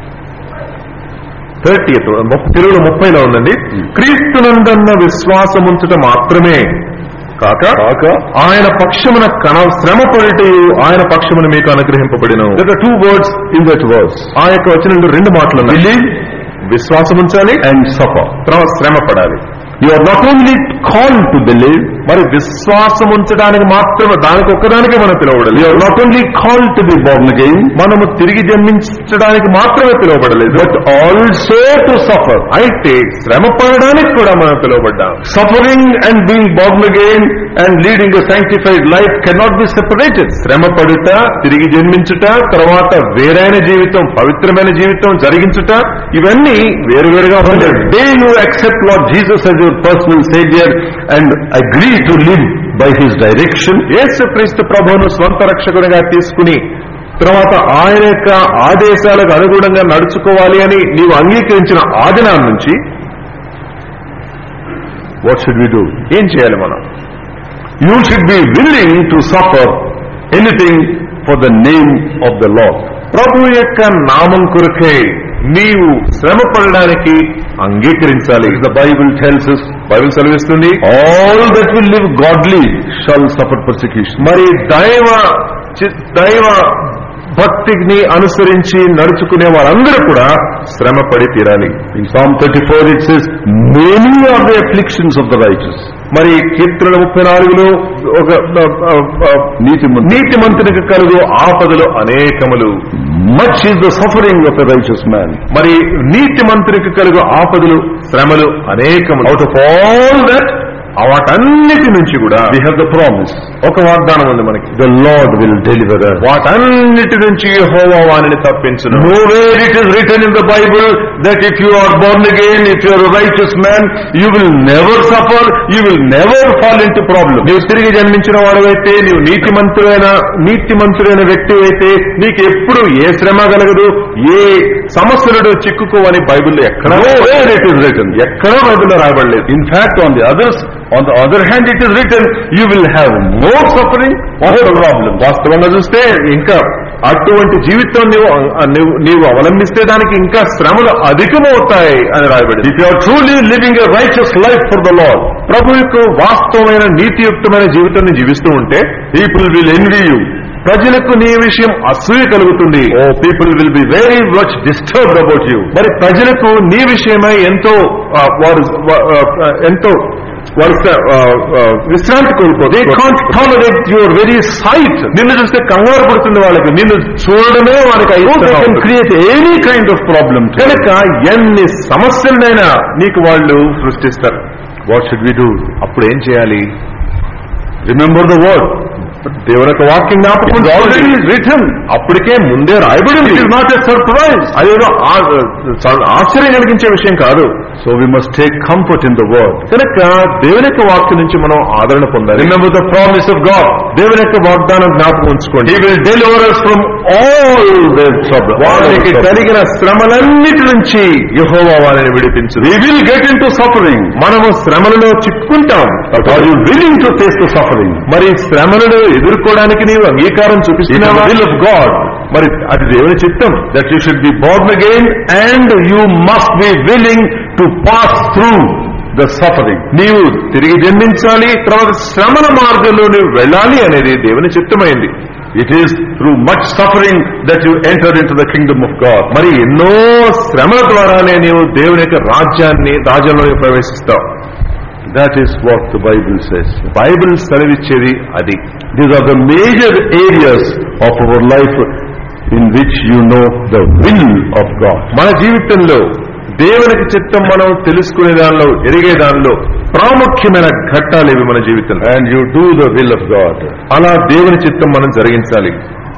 [SPEAKER 2] Thirty తెలుగులో ముప్పైలో ఉందండి క్రీస్తునందన్న విశ్వాసముంచుట మాత్రమే కాక
[SPEAKER 1] కాక
[SPEAKER 2] ఆయన పక్షమున కన శ్రమ పడిటయు ఆయన పక్షమున మీకు అనుగ్రహింపబడిన
[SPEAKER 1] There are two words in that verse.
[SPEAKER 2] ఆ యొక్క వచనంలో రెండు మాటలు ఉన్నాయి
[SPEAKER 1] Believe
[SPEAKER 2] విశ్వాసం ఉంచాలి
[SPEAKER 1] and suffer.
[SPEAKER 2] తర్వాత శ్రమ పడాలి
[SPEAKER 1] You are not only called to believe,
[SPEAKER 2] మరి విశ్వాసం ఉంచడానికి మాత్రమే దానికి ఒక్కదానికి మనం
[SPEAKER 1] you
[SPEAKER 2] పిలువబడలేదు
[SPEAKER 1] are not only called to be born again,
[SPEAKER 2] మనము తిరిగి జన్మించడానికి మాత్రమే పిలువబడలేదు
[SPEAKER 1] but also to suffer.
[SPEAKER 2] అయితే శ్రమ పడడానికి కూడా మనం పిలువబడ్డాం
[SPEAKER 1] Suffering and being born again and leading a sanctified life cannot be separated.
[SPEAKER 2] శ్రమ పడుట తిరిగి జన్మించుట తర్వాత వేరైన జీవితం పవిత్రమైన జీవితం జరిగించుట ఇవన్నీ వేరువేరుగా
[SPEAKER 1] From the
[SPEAKER 2] ఉంటాయి
[SPEAKER 1] day you accept Lord Jesus as your personal Savior and agree to live by His direction,
[SPEAKER 2] యేసు క్రీస్తు ప్రభువును స్వంత రక్షకునిగా తీసుకుని తర్వాత ఆయన యొక్క ఆదేశాలకు అనుగుణంగా నడుచుకోవాలి అని నీవు అంగీకరించిన ఆదినాం నుంచి
[SPEAKER 1] what should we do?
[SPEAKER 2] ఏం చేయాలి మనం
[SPEAKER 1] You should be willing to suffer anything for the name of the Lord.
[SPEAKER 2] ప్రభు యొక్క నామం కొరకై నీవు శ్రమ పడడానికి అంగీకరించాలి
[SPEAKER 1] The Bible tells us,
[SPEAKER 2] Bible సెలవిస్తుంది
[SPEAKER 1] all that will live godly shall suffer persecution.
[SPEAKER 2] మరి దైవ చి- దైవ భక్తిని అనుసరించి నడుచుకునే వారందరూ కూడా శ్రమ పడి తీరాలి
[SPEAKER 1] In Psalm 34 it says, many are the afflictions of the righteous.
[SPEAKER 2] మరి కీర్తన ముప్పై నాలుగులో ఒక ఆ, ఆ,
[SPEAKER 1] నీతి
[SPEAKER 2] నీతి మంత్రికి కలుగు ఆపదలు అనేకములు
[SPEAKER 1] Much is the suffering of a righteous man.
[SPEAKER 2] మరి నీతి మంత్రికి కలుగు ఆపదలు శ్రమలు అనేకములు
[SPEAKER 1] Out of all that,
[SPEAKER 2] వాటన్నిటి నుంచి కూడా
[SPEAKER 1] we have the promise.
[SPEAKER 2] ఒక వాగ్దానం ఉంది మనకి
[SPEAKER 1] The Lord will deliver us.
[SPEAKER 2] వాటన్నిటి నుంచి యెహోవా వానిని తప్పించును
[SPEAKER 1] Nowhere it is written in the Bible that if you are born again, if you are a righteous man, you will never suffer, you will never fall into problems.
[SPEAKER 2] నీవు తిరిగి జన్మించిన వాడవైతే నీవు నీతి మంత్రులైన నీతి మంత్రులైన వ్యక్తి అయితే నీకు ఎప్పుడు ఏ శ్రమ కలగదు ఏ సమస్యలు చిక్కుకోవని బైబిల్లో ఎక్కడ
[SPEAKER 1] Nowhere it is written.
[SPEAKER 2] ఎక్కడో బైబిల్లో రాయబడలేదు
[SPEAKER 1] In fact, on the others, on the other hand, it is written, you will have more suffering, more problems.
[SPEAKER 2] వాస్తవంగా చూస్తే ఇంకా అటువంటి జీవితం నీవు ఆ, నీవు నీవు అవలంబిస్తే దానికి ఇంకా శ్రమలు అధికమవుతాయి అని రాయబడింది
[SPEAKER 1] If you are truly living a righteous life for the Lord,
[SPEAKER 2] ప్రభు యొక్క వాస్తవమైన నీతియుక్తమైన జీవితాన్ని జీవిస్తూ ఉంటే
[SPEAKER 1] people will envy you.
[SPEAKER 2] ప్రజలకు నీ విషయం అసూయ కలుగుతుంది
[SPEAKER 1] Oh, people will be very much disturbed about you.
[SPEAKER 2] మరి ప్రజలకు నీ విషయమై ఎంతో ఆ, వారు వా- ఆ, ఎంతో వారు స- ఆ, ఆ, విశ్రాంతి కోల్పోతే
[SPEAKER 1] They can't tolerate your very sight.
[SPEAKER 2] నిన్ను చూస్తే కంగారు పడుతుంది వాళ్ళకి నిన్ను చూడడమే వాళ్ళకి
[SPEAKER 1] So they
[SPEAKER 2] అయిష్టంగా
[SPEAKER 1] can
[SPEAKER 2] ఉంటుంది.
[SPEAKER 1] create any kind of problem to you.
[SPEAKER 2] కనుక ఎన్ని సమస్యలైనా నీకు వాళ్ళు సృష్టిస్తారు
[SPEAKER 1] What should we do?
[SPEAKER 2] అప్పుడు ఏం చేయాలి
[SPEAKER 1] Remember the word.
[SPEAKER 2] దేవుని యొక్క వాక్యం జ్ఞాపకం
[SPEAKER 1] It is already
[SPEAKER 2] చేసుకోండి.
[SPEAKER 1] written.
[SPEAKER 2] అప్పటికే ముందే రాయబడింది
[SPEAKER 1] It is not a surprise.
[SPEAKER 2] అదేదో ఆ- ఆ- ఆశ్చర్యం కలిగించే విషయం కాదు
[SPEAKER 1] So we must take comfort in the word.
[SPEAKER 2] కనుక దేవుని యొక్క వాక్యం నుంచి మనం ఆదరణ పొందాలి
[SPEAKER 1] Remember the promise of God.
[SPEAKER 2] దేవుని యొక్క వాగ్దానం జ్ఞాపకం ఉంచుకోండి
[SPEAKER 1] He will deliver us from all their trouble. all our
[SPEAKER 2] వారికి
[SPEAKER 1] trouble.
[SPEAKER 2] కలిగిన శ్రమలన్నిటి నుంచి యెహోవా వారిని విడిపించు
[SPEAKER 1] We will get into suffering.
[SPEAKER 2] మనము శ్రమలలో చిక్కుంటాం
[SPEAKER 1] But are you willing to face the suffering?
[SPEAKER 2] మరి శ్రమలను ఎదుర్కోవడానికి నీవు అంగీకారం
[SPEAKER 1] It is the
[SPEAKER 2] చూపిస్తున్నావా
[SPEAKER 1] will of God
[SPEAKER 2] మరి అది దేవుని చిత్తం
[SPEAKER 1] that you should be born again and you must be willing to pass through the suffering.
[SPEAKER 2] నీవు తిరిగి జన్మించాలి తర్వాత శ్రమల మార్గంలో నువ్వు వెళ్ళాలి అనేది దేవుని చిత్తమైంది
[SPEAKER 1] It is through much suffering that you enter into the kingdom of God.
[SPEAKER 2] మరి ఎన్నో శ్రమల ద్వారానే నీవు దేవుని యొక్క రాజ్యాన్ని రాజ్యంలో ప్రవేశిస్తావు
[SPEAKER 1] That is what the Bible says.
[SPEAKER 2] Bible సెలవిచ్చేది అది
[SPEAKER 1] These are the major areas of our life in which you know the will of God.
[SPEAKER 2] మన జీవితంలో దేవునికి చిత్తం మనం తెలుసుకునే దానిలో ఎరిగే దానిలో ప్రాముఖ్యమైన ఘట్టాలు ఇవి మన జీవితంలో
[SPEAKER 1] And you do the will of God.
[SPEAKER 2] అలా దేవుని చిత్తం మనం జరిగించాలి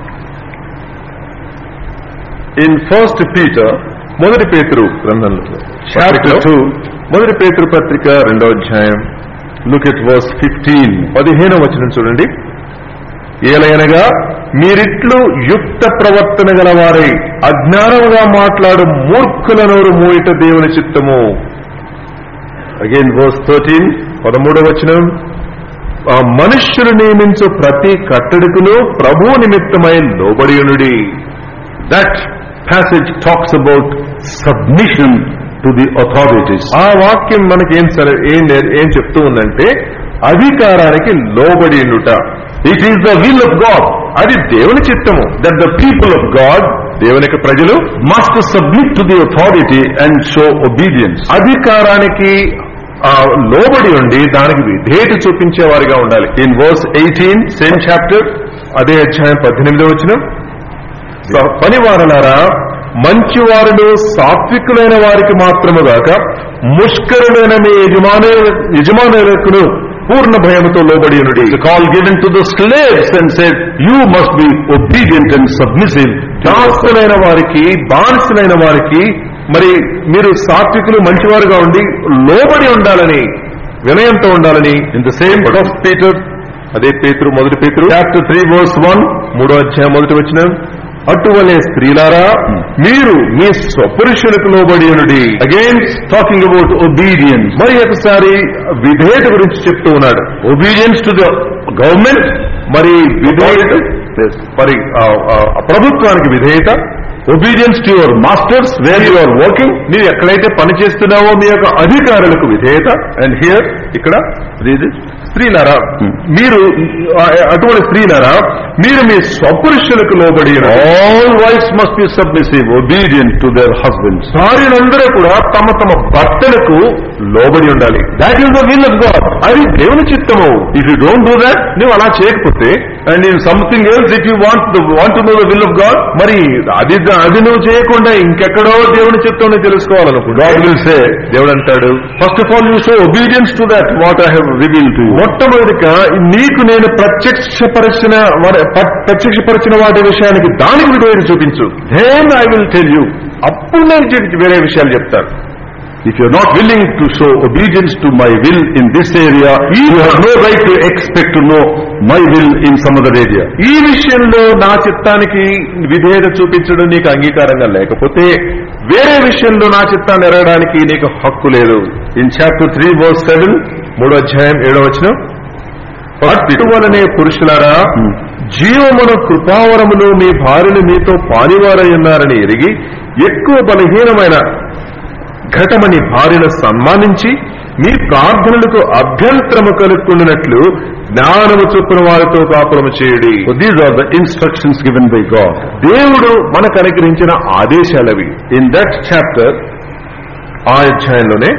[SPEAKER 1] In First Peter
[SPEAKER 2] మొదటి పేతురు గ్రంథంలో
[SPEAKER 1] chapter
[SPEAKER 2] పత్రికలో
[SPEAKER 1] 2,
[SPEAKER 2] మొదటి పేతురు పత్రిక రెండో అధ్యాయం
[SPEAKER 1] look at verse 15.
[SPEAKER 2] పదిహేనో వచనం చూడండి ఏలయనగా మీరిట్లు యుక్త ప్రవర్తన గలవారై అజ్ఞానముగా మాట్లాడు మూర్ఖుల నోరు మూయిట దేవుని చిత్తము
[SPEAKER 1] Again verse 13.
[SPEAKER 2] పదమూడవ వచనం ఆ మనుష్యులు నియమించు ప్రతి కట్టడికును ప్రభు నిమిత్తమై లోబడియునుడి
[SPEAKER 1] That passage talks about submission to the authorities.
[SPEAKER 2] ఆ వాక్యం మనకి ఏం సరే ఏం నేర్- ఏం చెప్తూ ఉందంటే అధికారానికి లోబడియునుట
[SPEAKER 1] It is the will of God
[SPEAKER 2] అది దేవుని చిత్తము
[SPEAKER 1] that the people of God
[SPEAKER 2] దేవుని యొక్క ప్రజలు
[SPEAKER 1] must submit to the authority and show obedience.
[SPEAKER 2] అధికారానికి ఆ లోబడి ఉండి దానికి విధేయత చూపించేవారిగా ఉండాలి
[SPEAKER 1] In verse 18, same chapter,
[SPEAKER 2] అదే అధ్యాయం పద్దెనిమిదో వచ్చిన పనివారులారా మంచివారులు సాత్వికులైన వారికి మాత్రము గాక ముష్కరులైన మీ యజమాను యజమానులకు పూర్ణ భయముతో లోబడి ఉండి
[SPEAKER 1] the call given to the slaves and said, you must be obedient and submissive. to your
[SPEAKER 2] దాసులైన వారికి బానిసలైన వారికి మరి మీరు సాత్వికులు మంచివారుగా ఉండి లోబడి ఉండాలని వినయంతో ఉండాలని
[SPEAKER 1] In the same book of Peter,
[SPEAKER 2] అదే పేతురు మొదటి పేతురు
[SPEAKER 1] chapter 3 verse 1,
[SPEAKER 2] మూడో అధ్యాయం మొదటి వచ్చిన అటువలే స్త్రీలారా మీరు మీ స్వపురుషులకు లోబడి ఉండి
[SPEAKER 1] again talking about obedience.
[SPEAKER 2] మరి ఒకసారి విధేయత గురించి చెప్తూ ఉన్నాడు
[SPEAKER 1] Obedience to the government,
[SPEAKER 2] మరి విధేయత మరి ఆ, ఆ, ప్రభుత్వానికి విధేయత
[SPEAKER 1] obedience to your masters where you are working,
[SPEAKER 2] నీవు ఎక్కడైతే పని చేస్తున్నావో మీ యొక్క అధికారులకు విధేయత
[SPEAKER 1] and here,
[SPEAKER 2] ఇక్కడ
[SPEAKER 1] read it.
[SPEAKER 2] స్త్రీలారా మీరు ఆ, అటువంటి స్త్రీలారా మీరు మీ స్వపురుషులకు లోబడి ఉండండి.
[SPEAKER 1] All wives must be submissive, obedient to their husbands.
[SPEAKER 2] భార్యలందరూ కూడా తమ తమ భర్తలకు లోబడి ఉండాలి
[SPEAKER 1] That is the will of God.
[SPEAKER 2] అది దేవుని చిత్తము
[SPEAKER 1] If you don't do that,
[SPEAKER 2] నువ్వు అలా చేయకపోతే
[SPEAKER 1] and in something else, if you want the, want to know the will of God,
[SPEAKER 2] మరి అది అది నువ్వు చేయకుండా ఇంకెక్కడో దేవుని చిత్తం తెలుసుకోవాలనుకుంటా
[SPEAKER 1] God will say,
[SPEAKER 2] దేవుడు అంటాడు
[SPEAKER 1] first of all, you show obedience to that what I have revealed to you.
[SPEAKER 2] మొట్టమొదటిగా నీకు నేను ప్రత్యక్షపరిచిన వారి- ప్ర- ప్రత్యక్షపరిచిన వాటి విషయానికి దానికి విధేయత చూపించు
[SPEAKER 1] Then I will tell you,
[SPEAKER 2] అప్పుడు నేను నీకు వేరే విషయాలు చెప్తాను
[SPEAKER 1] if you are not willing to show obedience to my will in this area, you have no right to expect to know my will in some other area.
[SPEAKER 2] ఈ విషయంలో నా చిత్తానికి విధేయత చూపించడం నీకు అంగీకారంగా లేకపోతే వేరే విషయంలో నా చిత్తాన్ని ఎరగడానికి నీకు హక్కు లేదు
[SPEAKER 1] In chapter 3 verse 7,
[SPEAKER 2] మూడో అధ్యాయం ఏడో వచ్చిన అట్టువలనే పురుషులారా జీవమున కృపావరములు మీ భార్యలు మీతో పాలివారై ఉన్నారని ఎరిగి ఎక్కువ బలహీనమైన ఘటమని భార్యను సన్మానించి మీ ప్రార్థనలకు అభ్యంతరము కలుక్కున్నట్లు జ్ఞానము చొప్పున వారితో కాపురము చేయుడి
[SPEAKER 1] so these are the instructions given by God.
[SPEAKER 2] దేవుడు మనకు అనుగ్రహించిన ఆదేశాలవి
[SPEAKER 1] In that chapter,
[SPEAKER 2] ఆ అధ్యాయంలోనే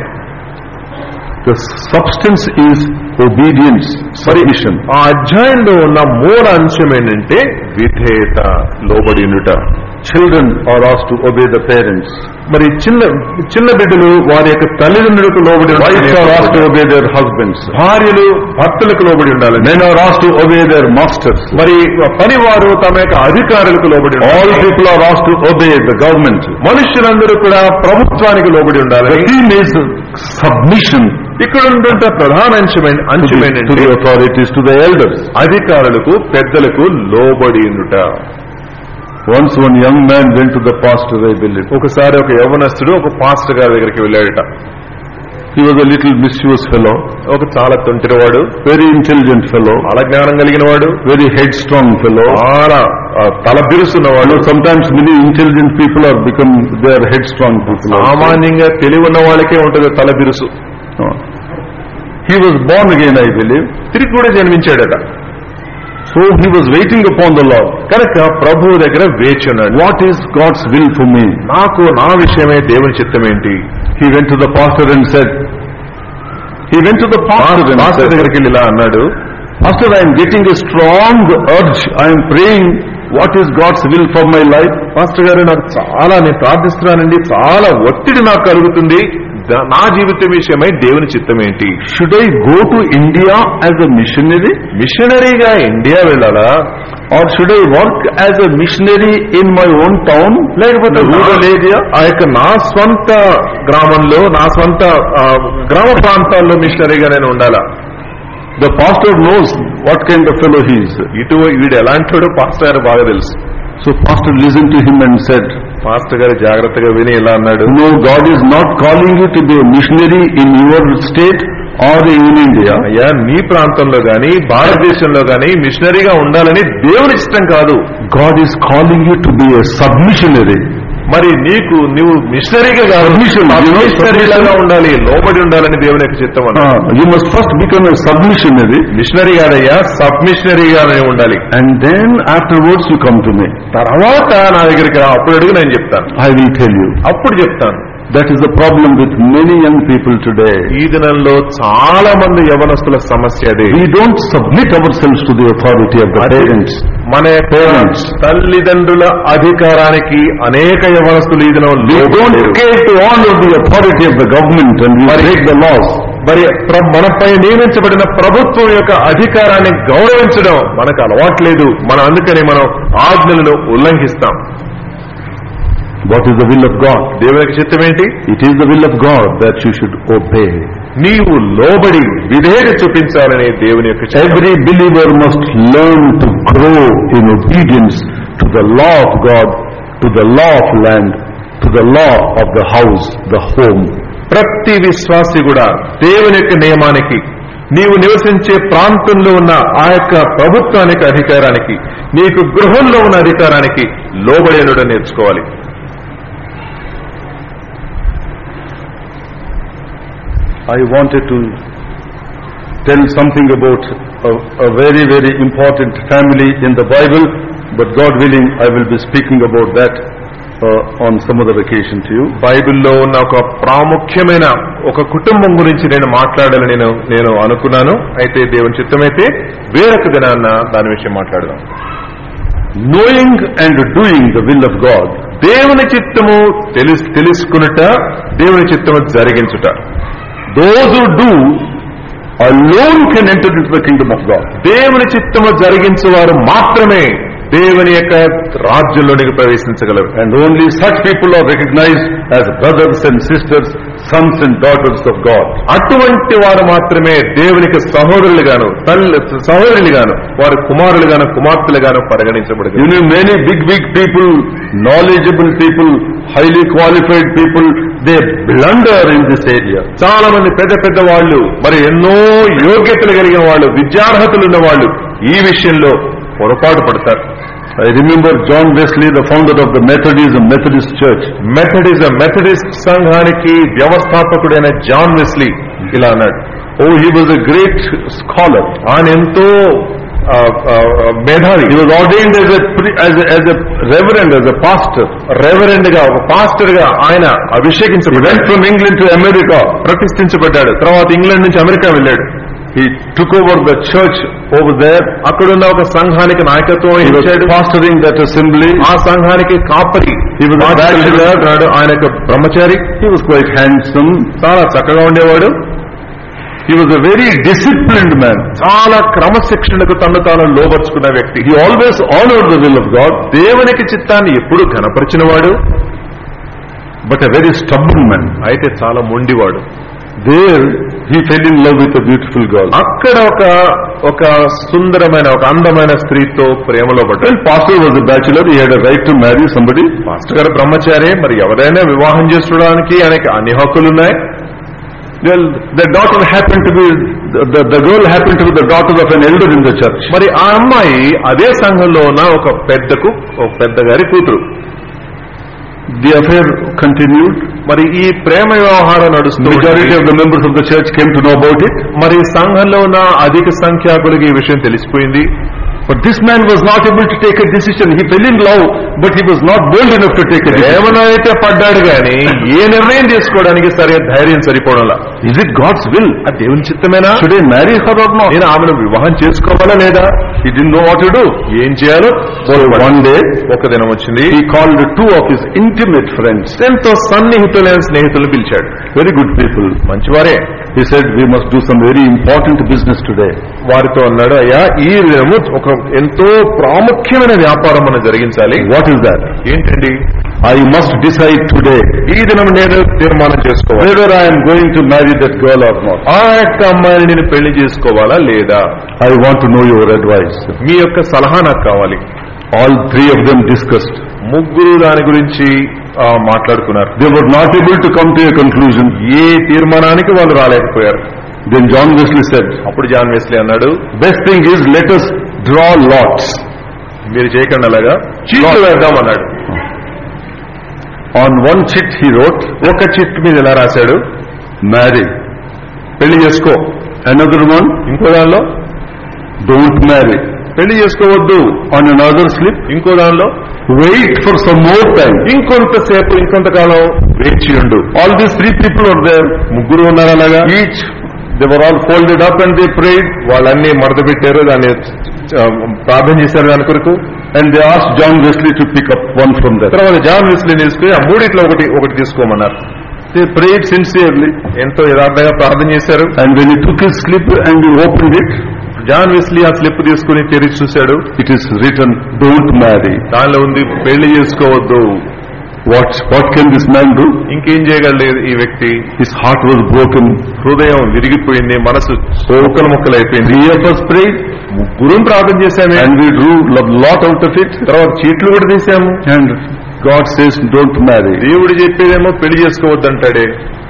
[SPEAKER 1] the substance is obedience, submission.
[SPEAKER 2] ఆ అధ్యాయంలో ఉన్న మూల అంశం ఏంటంటే విధేయత లోబడి ఉండుట
[SPEAKER 1] Children are asked to obey the parents.
[SPEAKER 2] మరి చిన్న చిన్న బిడ్డలు వారి యొక్క తల్లిదండ్రులకు లోబడి
[SPEAKER 1] Wives are asked to
[SPEAKER 2] ఉండాలి.
[SPEAKER 1] obey their husbands.
[SPEAKER 2] భార్యలు భర్తలకు లోబడి ఉండాలి
[SPEAKER 1] Men are asked to obey their masters.
[SPEAKER 2] మరి పనివారు తమ యొక్క అధికారులకు లోబడి
[SPEAKER 1] All
[SPEAKER 2] ఉండాలి
[SPEAKER 1] people are asked to obey the government.
[SPEAKER 2] మనుషులందరూ కూడా ప్రభుత్వానికి లోబడి ఉండాలి
[SPEAKER 1] The theme is submission
[SPEAKER 2] ఇక్కడ ఉంటుంటే ప్రధాన అంశం
[SPEAKER 1] to
[SPEAKER 2] అంశం
[SPEAKER 1] the, to
[SPEAKER 2] ఏంటంటే
[SPEAKER 1] the authorities, to the elders.
[SPEAKER 2] అధికారులకు పెద్దలకు లోబడి ఉండుట
[SPEAKER 1] Once one young man went to the pastor, I believe.
[SPEAKER 2] ఒకసారి ఒక యవనస్తుడు ఒక పాస్టర్ గారి దగ్గరికి వెళ్ళాడట
[SPEAKER 1] He was a little mischievous fellow,
[SPEAKER 2] ఒక చాలా తొంటిరవాడు
[SPEAKER 1] very intelligent fellow,
[SPEAKER 2] చాలా జ్ఞానం కలిగిన వాడు
[SPEAKER 1] very headstrong fellow.
[SPEAKER 2] చాలా ఆ, తల
[SPEAKER 1] You
[SPEAKER 2] బిరుసున్నవాడు
[SPEAKER 1] know, sometimes many intelligent people are become, they are headstrong people. also.
[SPEAKER 2] సామాన్యంగా తెలివి ఉన్న వాళ్ళకే ఉంటుంది తల బిరుసు
[SPEAKER 1] No. He was born again, I believe.
[SPEAKER 2] తిరిగి కూడా జన్మించాడట
[SPEAKER 1] So he was waiting upon the Lord.
[SPEAKER 2] కనుక ప్రభువు దగ్గర వేచి ఉన్నాడు
[SPEAKER 1] What is God's will for me?
[SPEAKER 2] నాకు నా విషయమే దేవుని చిత్తం ఏంటి
[SPEAKER 1] He went to the pastor and said, he went to the pastor and
[SPEAKER 2] pastor
[SPEAKER 1] said,
[SPEAKER 2] దగ్గరికి వెళ్ళి ఇలా అన్నాడు
[SPEAKER 1] Pastor, I am getting a strong urge. I am praying, what is God's will for my life?
[SPEAKER 2] Pastor గారు నాకు చాలా నేను ప్రార్థిస్తున్నానండి చాలా ఒత్తిడి నాకు కలుగుతుంది ద- నా జీవితం విషయమై దేవుని చిత్తం ఏంటి
[SPEAKER 1] Should I go to India as a missionary?
[SPEAKER 2] మిషనరీగా ఇండియా వెళ్ళాలా
[SPEAKER 1] Or should I work as a missionary in my own town?
[SPEAKER 2] లేకపోతే
[SPEAKER 1] The rural
[SPEAKER 2] నా-
[SPEAKER 1] area?
[SPEAKER 2] ఆ యొక్క నా స్వంత గ్రామంలో నా స్వంత ఆ, గ్రామ ప్రాంతాల్లో మిషనరీగా నేను ఉండాలా
[SPEAKER 1] The pastor knows what kind of fellow he is.
[SPEAKER 2] ఇటు వీడు ఎలాంటి పాస్టర్ గారు బాగా తెలుసు
[SPEAKER 1] So pastor listened to him and said,
[SPEAKER 2] pastor గారు జాగ్రత్తగా విని ఇలా అన్నాడు
[SPEAKER 1] No, God is not calling you to be a missionary in your state or in India.
[SPEAKER 2] అయ్యా నీ ప్రాంతంలో గాని భారతదేశంలో గాని మిషనరీగా ఉండాలని దేవుని ఇష్టం కాదు
[SPEAKER 1] God is calling you to be a submissionary.
[SPEAKER 2] మరి నీకు నువ్వు మిషనరీగా కాదు
[SPEAKER 1] Submission, you know,
[SPEAKER 2] మిషనరీలాగా
[SPEAKER 1] submission.
[SPEAKER 2] ఉండాలి లోబడి ఉండాలని దేవుని యొక్క చిత్తం అన్నాడు
[SPEAKER 1] Uh, you must first become a submissionary
[SPEAKER 2] missionary కాదయ్యా సబ్ మిషనరీగానే ఉండాలి
[SPEAKER 1] and then afterwards you come to me.
[SPEAKER 2] తర్వాత నా దగ్గరికి రా అప్పుడు అడుగు నేను చెప్తాను
[SPEAKER 1] I will tell you.
[SPEAKER 2] అప్పుడు చెప్తాను
[SPEAKER 1] That is the problem with many young people today.
[SPEAKER 2] ఈ దినంలో చాలా మంది యవనస్తుల సమస్య అది
[SPEAKER 1] We don't submit ourselves to the authority of the parents.
[SPEAKER 2] మన యొక్క తల్లిదండ్రుల అధికారానికి అనేక యవనస్తులు ఈ దినం
[SPEAKER 1] We don't
[SPEAKER 2] లోబడలేరు.
[SPEAKER 1] care to honor the authority of the government and we break the laws.
[SPEAKER 2] మరి ప్ర- మనపై నియమించబడిన ప్రభుత్వం యొక్క అధికారాన్ని గౌరవించడం మనకు అలవాట్లేదు మన అందుకని మనం ఆజ్ఞలను ఉల్లంఘిస్తాం
[SPEAKER 1] What is the will of God?
[SPEAKER 2] దేవునికి చిత్తం ఏంటి
[SPEAKER 1] It is the will of God that you should obey.
[SPEAKER 2] నీవు లోబడి విధేయత చూపించాలనే దేవుని యొక్క చిత్తం.
[SPEAKER 1] Every believer must learn to grow in obedience to the law of God, to the law of land, to the law of the house, the home.
[SPEAKER 2] ప్రతి విశ్వాసి కూడా దేవుని యొక్క నియమానికి నీవు నివసించే ప్రాంతంలో ఉన్న ఆ యొక్క ప్రభుత్వానికి అధికారానికి నీకు గృహంలో ఉన్న అధికారానికి లోబడేనుడు నేర్చుకోవాలి
[SPEAKER 1] I wanted to tell something about a, a very, very important family in the Bible, but God willing, I will be speaking about that uh, on some other occasion to you.
[SPEAKER 2] బైబిల్లో ఉన్న ఒక ప్రాముఖ్యమైన ఒక కుటుంబం గురించి నేను మాట్లాడాలని నేను నేను అనుకున్నాను అయితే దేవుని చిత్తమైతే వేరొక దినాన్న దాని విషయం మాట్లాడదాం
[SPEAKER 1] Knowing and doing the will of God
[SPEAKER 2] దేవుని చిత్తము తెలుసు తెలుసుకునుట దేవుని చిత్తము జరిగించుట
[SPEAKER 1] Those who do alone can enter into the kingdom of God.
[SPEAKER 2] దేవుని చిత్తము జరిగించువారు మాత్రమే దేవుని యొక్క రాజ్యంలోనికి ప్రవేశించగలరు
[SPEAKER 1] And only such people are recognized as brothers and sisters, sons and daughters of God.
[SPEAKER 2] అటువంటి వారు మాత్రమే దేవునికి సహోదరులుగాను తల్లి సహోదరులుగాను వారి కుమారులుగాను కుమార్తెలుగాను
[SPEAKER 1] You
[SPEAKER 2] పరిగణించబడుతుంది
[SPEAKER 1] know, many big, big people, knowledgeable people, highly qualified people, they blunder in this area.
[SPEAKER 2] చాలా మంది పెద్ద పెద్ద వాళ్ళు మరి ఎన్నో యోగ్యతలు కలిగిన వాళ్ళు విద్యార్హతలు ఉన్న వాళ్ళు ఈ విషయంలో పొరపాటు పడతారు
[SPEAKER 1] I remember John Wesley, the founder of the Methodism, Methodist Church.
[SPEAKER 2] Methodism Methodist సంఘానికి వ్యవస్థాపకుడైన జాన్ వెస్లీ ఇలా అన్నాడు
[SPEAKER 1] Oh, he was a great scholar.
[SPEAKER 2] ఆయన ఎంతో ఆ, ఆ, ఆ, మేధావి
[SPEAKER 1] He was ordained as a, pre- as a, as a reverend, as a pastor.
[SPEAKER 2] Reverend గా ఒక పాస్టర్ గా ఆయన
[SPEAKER 1] He
[SPEAKER 2] అభిషేకించబడ్డాడు
[SPEAKER 1] went from England to America.
[SPEAKER 2] ప్రతిష్ఠించబడ్డాడు తర్వాత ఇంగ్లాండ్ నుంచి అమెరికా వెళ్ళాడు
[SPEAKER 1] He took over the church over there.
[SPEAKER 2] అక్కడున్న ఒక సంఘానికి నాయకత్వం
[SPEAKER 1] He was
[SPEAKER 2] వహించాడు
[SPEAKER 1] pastoring that assembly.
[SPEAKER 2] ఆ సంఘానికి కాపరి
[SPEAKER 1] He was a bachelor.
[SPEAKER 2] నాడు ఆయన యొక్క బ్రహ్మచారి
[SPEAKER 1] He was quite handsome.
[SPEAKER 2] చాలా చక్కగా ఉండేవాడు
[SPEAKER 1] He was a very disciplined man.
[SPEAKER 2] చాలా క్రమశిక్షణకు తను తాను లోబర్చుకున్న వ్యక్తి
[SPEAKER 1] He always honored the will of God,
[SPEAKER 2] దేవునికి చిత్తాన్ని ఎప్పుడు ఘనపరిచినవాడు
[SPEAKER 1] but a very stubborn man.
[SPEAKER 2] అయితే చాలా మొండివాడు
[SPEAKER 1] There, he fell in love with a beautiful girl.
[SPEAKER 2] అక్కడ ఒక ఒక సుందరమైన ఒక అందమైన స్త్రీతో ప్రేమలో పడ్డాడు
[SPEAKER 1] Well, pastor was a bachelor. He had a right to marry somebody.
[SPEAKER 2] Master గారు బ్రహ్మచారి మరి ఎవరైనా వివాహం చేసుకోవడానికి ఆయనకి అన్ని హక్కులున్నాయి
[SPEAKER 1] Well, the daughter happened to be, the, the, the girl happened to be the daughter of an elder in the church.
[SPEAKER 2] మరి ఆ అమ్మాయి అదే సంఘంలో ఉన్న ఒక పెద్దకు ఒక పెద్ద గారి కూతురు
[SPEAKER 1] The affair continued.
[SPEAKER 2] మరి ఈ ప్రేమ వ్యవహారం నడుస్తూ
[SPEAKER 1] Majority of the members of the church came to know about it.
[SPEAKER 2] మరి సంఘంలో ఉన్న అధిక సంఖ్యాకులకి ఈ విషయం తెలిసిపోయింది
[SPEAKER 1] But this man was not able to take a decision. He fell in love, but he was not bold enough to take a decision.
[SPEAKER 2] ప్రేమలో అయితే పడ్డాడు గాని ఏ నిర్ణయం తీసుకోవడానికి సరే ధైర్యం సరిపోవడంలా
[SPEAKER 1] Is it God's will?
[SPEAKER 2] ఆ దేవుని చిత్తమేనా
[SPEAKER 1] Should I marry her or not?
[SPEAKER 2] నేను ఆమెను వివాహం చేసుకోవాలా లేదా
[SPEAKER 1] He didn't know what to do.
[SPEAKER 2] ఏం చేయాలో
[SPEAKER 1] So one day,
[SPEAKER 2] ఒక దినం వచ్చింది
[SPEAKER 1] he called two of his intimate friends,
[SPEAKER 2] ఎంతో సన్నిహితులైన స్నేహితులు పిలిచాడు
[SPEAKER 1] very good people.
[SPEAKER 2] మంచివారే
[SPEAKER 1] He said, we must do some very important business today.
[SPEAKER 2] వారితో అన్నాడు అయ్యా ఈ దినము ఒక ఎంతో ప్రాముఖ్యమైన వ్యాపారం మనం జరిగించాలి
[SPEAKER 1] What is that?
[SPEAKER 2] ఏంటండి
[SPEAKER 1] I must decide today
[SPEAKER 2] ఈ దినం నేను తీర్మానం చేసుకోవాలి
[SPEAKER 1] whether I am going to marry that girl or not.
[SPEAKER 2] ఆ యొక్క అమ్మాయిని నేను పెళ్లి చేసుకోవాలా లేదా
[SPEAKER 1] I want to know your advice.
[SPEAKER 2] మీ యొక్క సలహా నాకు కావాలి
[SPEAKER 1] All three of them discussed.
[SPEAKER 2] ముగ్గురు దాని గురించి ఆ, మాట్లాడుకున్నారు
[SPEAKER 1] They were not able to come to a conclusion.
[SPEAKER 2] ఏ తీర్మానానికి వాళ్ళు రాలేకపోయారు
[SPEAKER 1] Then John Wesley said,
[SPEAKER 2] అప్పుడు జాన్ వెస్లీ అన్నాడు
[SPEAKER 1] best thing is let us draw lots.
[SPEAKER 2] మీరు చేయకండి అలాగా చీట్లు వేద్దాం అన్నాడు
[SPEAKER 1] On one chit he wrote,
[SPEAKER 2] ఒక చిట్ మీద ఇలా రాశాడు
[SPEAKER 1] marry.
[SPEAKER 2] పెళ్లి చేసుకో
[SPEAKER 1] Another one,
[SPEAKER 2] ఇంకో దానిలో
[SPEAKER 1] don't marry.
[SPEAKER 2] పెళ్లి చేసుకోవద్దు
[SPEAKER 1] On another slip,
[SPEAKER 2] ఇంకో దానిలో
[SPEAKER 1] wait for some more time.
[SPEAKER 2] ఇంకొంతసేపు ఇంకొంతకాలం వేచియుండు
[SPEAKER 1] All these three people were there.
[SPEAKER 2] ముగ్గురు ఉన్నారు అలాగా
[SPEAKER 1] Each, they were all folded up and they prayed
[SPEAKER 2] వాళ్ళన్నీ మడత పెట్టారు దాన్ని ఆ, ప్రార్థన చేశారు దాని కొరకు
[SPEAKER 1] and they asked John Wesley to pick up one from there.
[SPEAKER 2] తర్వాత జాన్ విస్లీ తీసుకుని ఆ మూడిట్లో ఒకటి ఒకటి తీసుకోమన్నారు
[SPEAKER 1] They prayed sincerely
[SPEAKER 2] ఎంతో యథార్థంగా ప్రార్థన చేశారు
[SPEAKER 1] and when he took his slip and he opened it,
[SPEAKER 2] John Wesley ఆ స్లిప్ తీసుకుని తెరిచి చూశాడు
[SPEAKER 1] it is written, don't marry.
[SPEAKER 2] దానిలో ఉంది పెళ్లి చేసుకోవద్దు
[SPEAKER 1] What, what can this man do?
[SPEAKER 2] ఇంకేం చేయగలలేదు ఈ వ్యక్తి
[SPEAKER 1] His heart was broken.
[SPEAKER 2] హృదయం విరిగిపోయింది మనసు ముక్కలు ముక్కలు అయిపోయింది
[SPEAKER 1] Three of us prayed
[SPEAKER 2] ముగ్గురు ప్రార్థన చేశామే
[SPEAKER 1] and we drew a lot out of it.
[SPEAKER 2] తర్వాత చీట్లు కూడా తీసాము
[SPEAKER 1] And God says, don't marry.
[SPEAKER 2] దేవుడు చెప్పేదేమో పెళ్లి చేసుకోవద్దంటాడే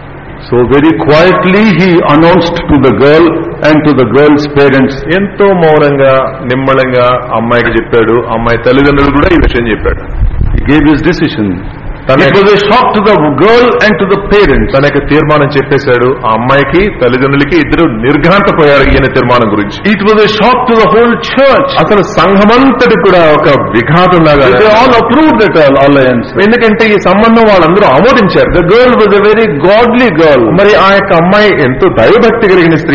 [SPEAKER 1] So very quietly he announced to the girl and to the girl's parents,
[SPEAKER 2] ఎంతో మౌనంగా నిమ్మళంగా అమ్మాయికి చెప్పాడు అమ్మాయి తల్లిదండ్రులు కూడా ఈ విషయం చెప్పాడు
[SPEAKER 1] he gave his decision.
[SPEAKER 2] తన
[SPEAKER 1] It was a shock to the girl and to the parents.
[SPEAKER 2] తన యొక్క తీర్మానం చెప్పేశాడు ఆ అమ్మాయికి తల్లిదండ్రులకి ఇద్దరు నిర్ఘాంతపోయారు ఈయన తీర్మానం గురించి
[SPEAKER 1] It was a shock to the whole church.
[SPEAKER 2] అసలు సంఘమంతటి కూడా ఒక విఘాతం లాగా
[SPEAKER 1] They all approved that alliance.
[SPEAKER 2] ఎందుకంటే ఈ సంబంధం వాళ్ళందరూ ఆమోదించారు
[SPEAKER 1] The girl was a very godly girl.
[SPEAKER 2] మరి ఆ యొక్క అమ్మాయి ఎంతో దైవభక్తి కలిగిన స్త్రీ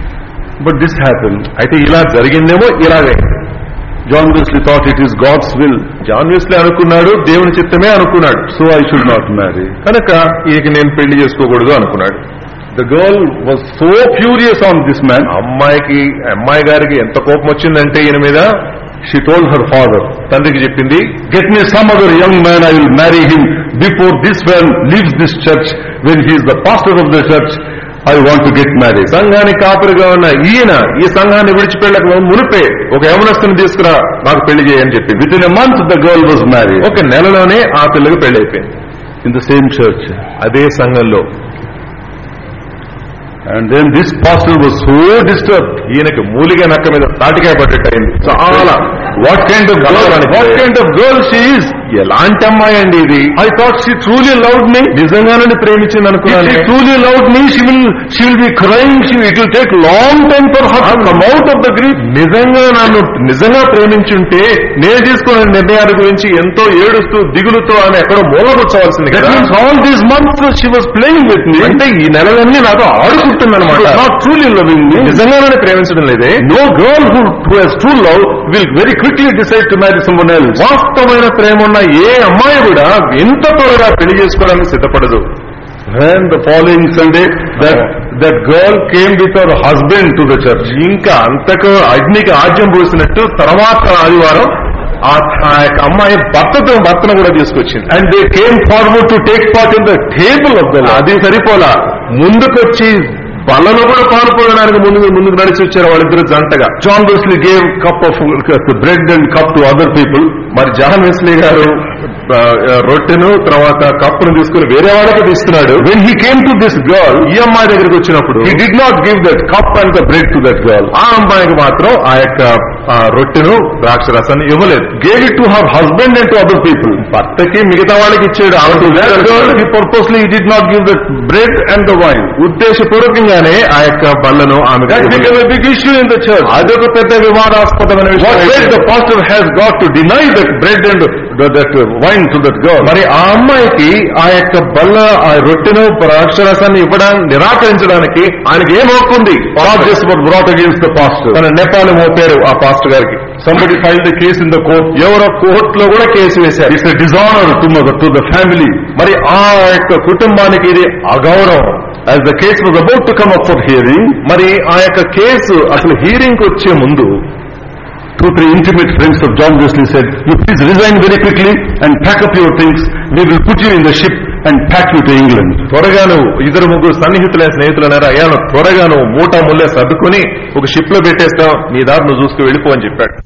[SPEAKER 1] But this happened.
[SPEAKER 2] అయితే ఇలా జరిగిందేమో ఇలాగే
[SPEAKER 1] John Wesley thought it is God's will,
[SPEAKER 2] John Wesley అనుకున్నాడు దేవుని చిత్తమే అనుకున్నాడు
[SPEAKER 1] so I should not marry.
[SPEAKER 2] కనుక ఈయన నేను పెళ్లి చేసుకోకూడదు అనుకున్నాడు
[SPEAKER 1] The girl was so furious on this man,
[SPEAKER 2] అమ్మాయికి అమ్మాయి గారికి ఎంత కోపం వచ్చిందంటే ఈయన మీద
[SPEAKER 1] she told her father,
[SPEAKER 2] తండ్రికి చెప్పింది
[SPEAKER 1] Get me some other young man, I will marry him before this man leaves this church. When he is the pastor of the church, I want to get married.
[SPEAKER 2] సంఘానికి కాపురిగా ఉన్న ఈయన ఈ సంఘాన్ని విడిచిపెళ్ళక మునిపే ఒక యవనస్తుని తీసుకురా నాకు పెళ్లి చేయని చెప్పింది
[SPEAKER 1] Within a month, the girl was married
[SPEAKER 2] ఒక నెలలోనే ఆ పిల్లకి పెళ్లి అయిపోయింది
[SPEAKER 1] in the same church.
[SPEAKER 2] అదే సంఘంలో
[SPEAKER 1] And then this pastor was so disturbed.
[SPEAKER 2] ఈయనకి మూలిగా నక్క మీద తాటికాయ పట్టేట్టు అయింది చాలా
[SPEAKER 1] What kind of girl, what kind of girl she is?
[SPEAKER 2] ఎలాంటి అమ్మాయి అండి ఇది
[SPEAKER 1] I thought she truly loved me.
[SPEAKER 2] నిజంగానే ప్రేమించింది
[SPEAKER 1] If
[SPEAKER 2] అనుకున్నాను
[SPEAKER 1] she truly loved me, she will, she will be crying. She, it will take long time for her to come out of the grief.
[SPEAKER 2] నిజంగా నన్ను నిజంగా ప్రేమించుంటే నేను తీసుకున్న నిర్ణయాల గురించి ఎంతో ఏడుస్తూ దిగులుతో ఆమె ఎక్కడో మూలకొచ్చవలసింది
[SPEAKER 1] That
[SPEAKER 2] కదా
[SPEAKER 1] means all these months she was playing with me.
[SPEAKER 2] అంటే ఈ నెలలన్నీ నాతో
[SPEAKER 1] She
[SPEAKER 2] ఆడుకుంటుందన్నమాట
[SPEAKER 1] was not truly loving me.
[SPEAKER 2] నిజంగానే ప్రేమించడం లేదే
[SPEAKER 1] No girl who, who has true love will very quickly decide to marry someone else.
[SPEAKER 2] వాస్తవమైన ప్రేమ ఉన్న ఏ అమ్మాయి కూడా ఎంత త్వరగా పెళ్లి చేసుకోవడానికి సిద్ధపడదు
[SPEAKER 1] When the following Sunday, that, that girl came with her husband to the church.
[SPEAKER 2] ఇంకా అంతకు అగ్నికి ఆజ్యం పోసినట్టు తర్వాత ఆదివారం ఆ ఆ యొక్క అమ్మాయి భర్తతో భర్తను కూడా తీసుకొచ్చింది
[SPEAKER 1] And they came forward to take part in the table of the Lord.
[SPEAKER 2] అది సరిపోలా ముందుకొచ్చి బలలో కూడా పాల్పడడానికి ముందుకు ముందుకు నడిచి వచ్చారు వాళ్ళిద్దరు జంటగా
[SPEAKER 1] John Wesley gave cup of uh, bread and cup to other people.
[SPEAKER 2] మరి జాన్ వెస్లీ గారు ఆ, రొట్టెను తర్వాత కప్పును తీసుకుని వేరే వాళ్ళకి ఇస్తున్నాడు
[SPEAKER 1] When he came to this girl,
[SPEAKER 2] ఈ అమ్మాయి దగ్గరికి వచ్చినప్పుడు
[SPEAKER 1] he did not give that cup and the bread to that girl.
[SPEAKER 2] ఆ అమ్మాయికి మాత్రం ఆ యొక్క ఆ, రొట్టెను ద్రాక్ష రసాన్ని ఇవ్వలేదు
[SPEAKER 1] Gave it to her husband and to other people.
[SPEAKER 2] భర్తకి మిగతా వాళ్ళకి ఇచ్చాడు ఆమె
[SPEAKER 1] To that girl, he purposely he did not give the bread and the wine.
[SPEAKER 2] ఉద్దేశపూర్వకంగానే ఆ యొక్క బల్లను ఆమె
[SPEAKER 1] That became a big issue in the church.
[SPEAKER 2] అదొక పెద్ద వివాదాస్పదమైన
[SPEAKER 1] What
[SPEAKER 2] విషయం
[SPEAKER 1] right the
[SPEAKER 2] అయిపోయింది.
[SPEAKER 1] pastor has got to deny that bread and the, that wine to that girl?
[SPEAKER 2] మరి ఆ అమ్మాయికి ఆ యొక్క బల్ల ఆ రొట్టెను ద్రాక్షరసాన్ని ఇవ్వడానికి నిరాకరించడానికి ఆయనకి ఏం హక్కు ఉంది
[SPEAKER 1] Charges were brought against the pastor.
[SPEAKER 2] తన నెపాలు మోపారు ఆ పాస్టర్ గారికి
[SPEAKER 1] Somebody filed a case in the court.
[SPEAKER 2] ఎవరో కోర్టులో కూడా కేసు వేశారు
[SPEAKER 1] It's a dishonor to, the- to the family.
[SPEAKER 2] మరి ఆ యొక్క కుటుంబానికి ఇది అగౌరవం
[SPEAKER 1] As the case was about to come up for hearing,
[SPEAKER 2] మరి ఆ యొక్క కేసు అసలు హీరింగ్ వచ్చే ముందు
[SPEAKER 1] two, three intimate friends of John Wesley said, you please resign very quickly and pack up your things. We will put you in the ship and pack you to England.
[SPEAKER 2] త్వరగా నువ్వు ఇద్దరు ముగ్గురు సన్నిహితులైన స్నేహితులు అన్నారు అయ్యా నువ్వు త్వరగా నువ్వు మూట ముల్లే సర్దుకొని ఒక షిప్ లో పెట్టేస్తావు నీ దారి నువ్వు చూసుకు వెళ్ళిపో అని చెప్పాడు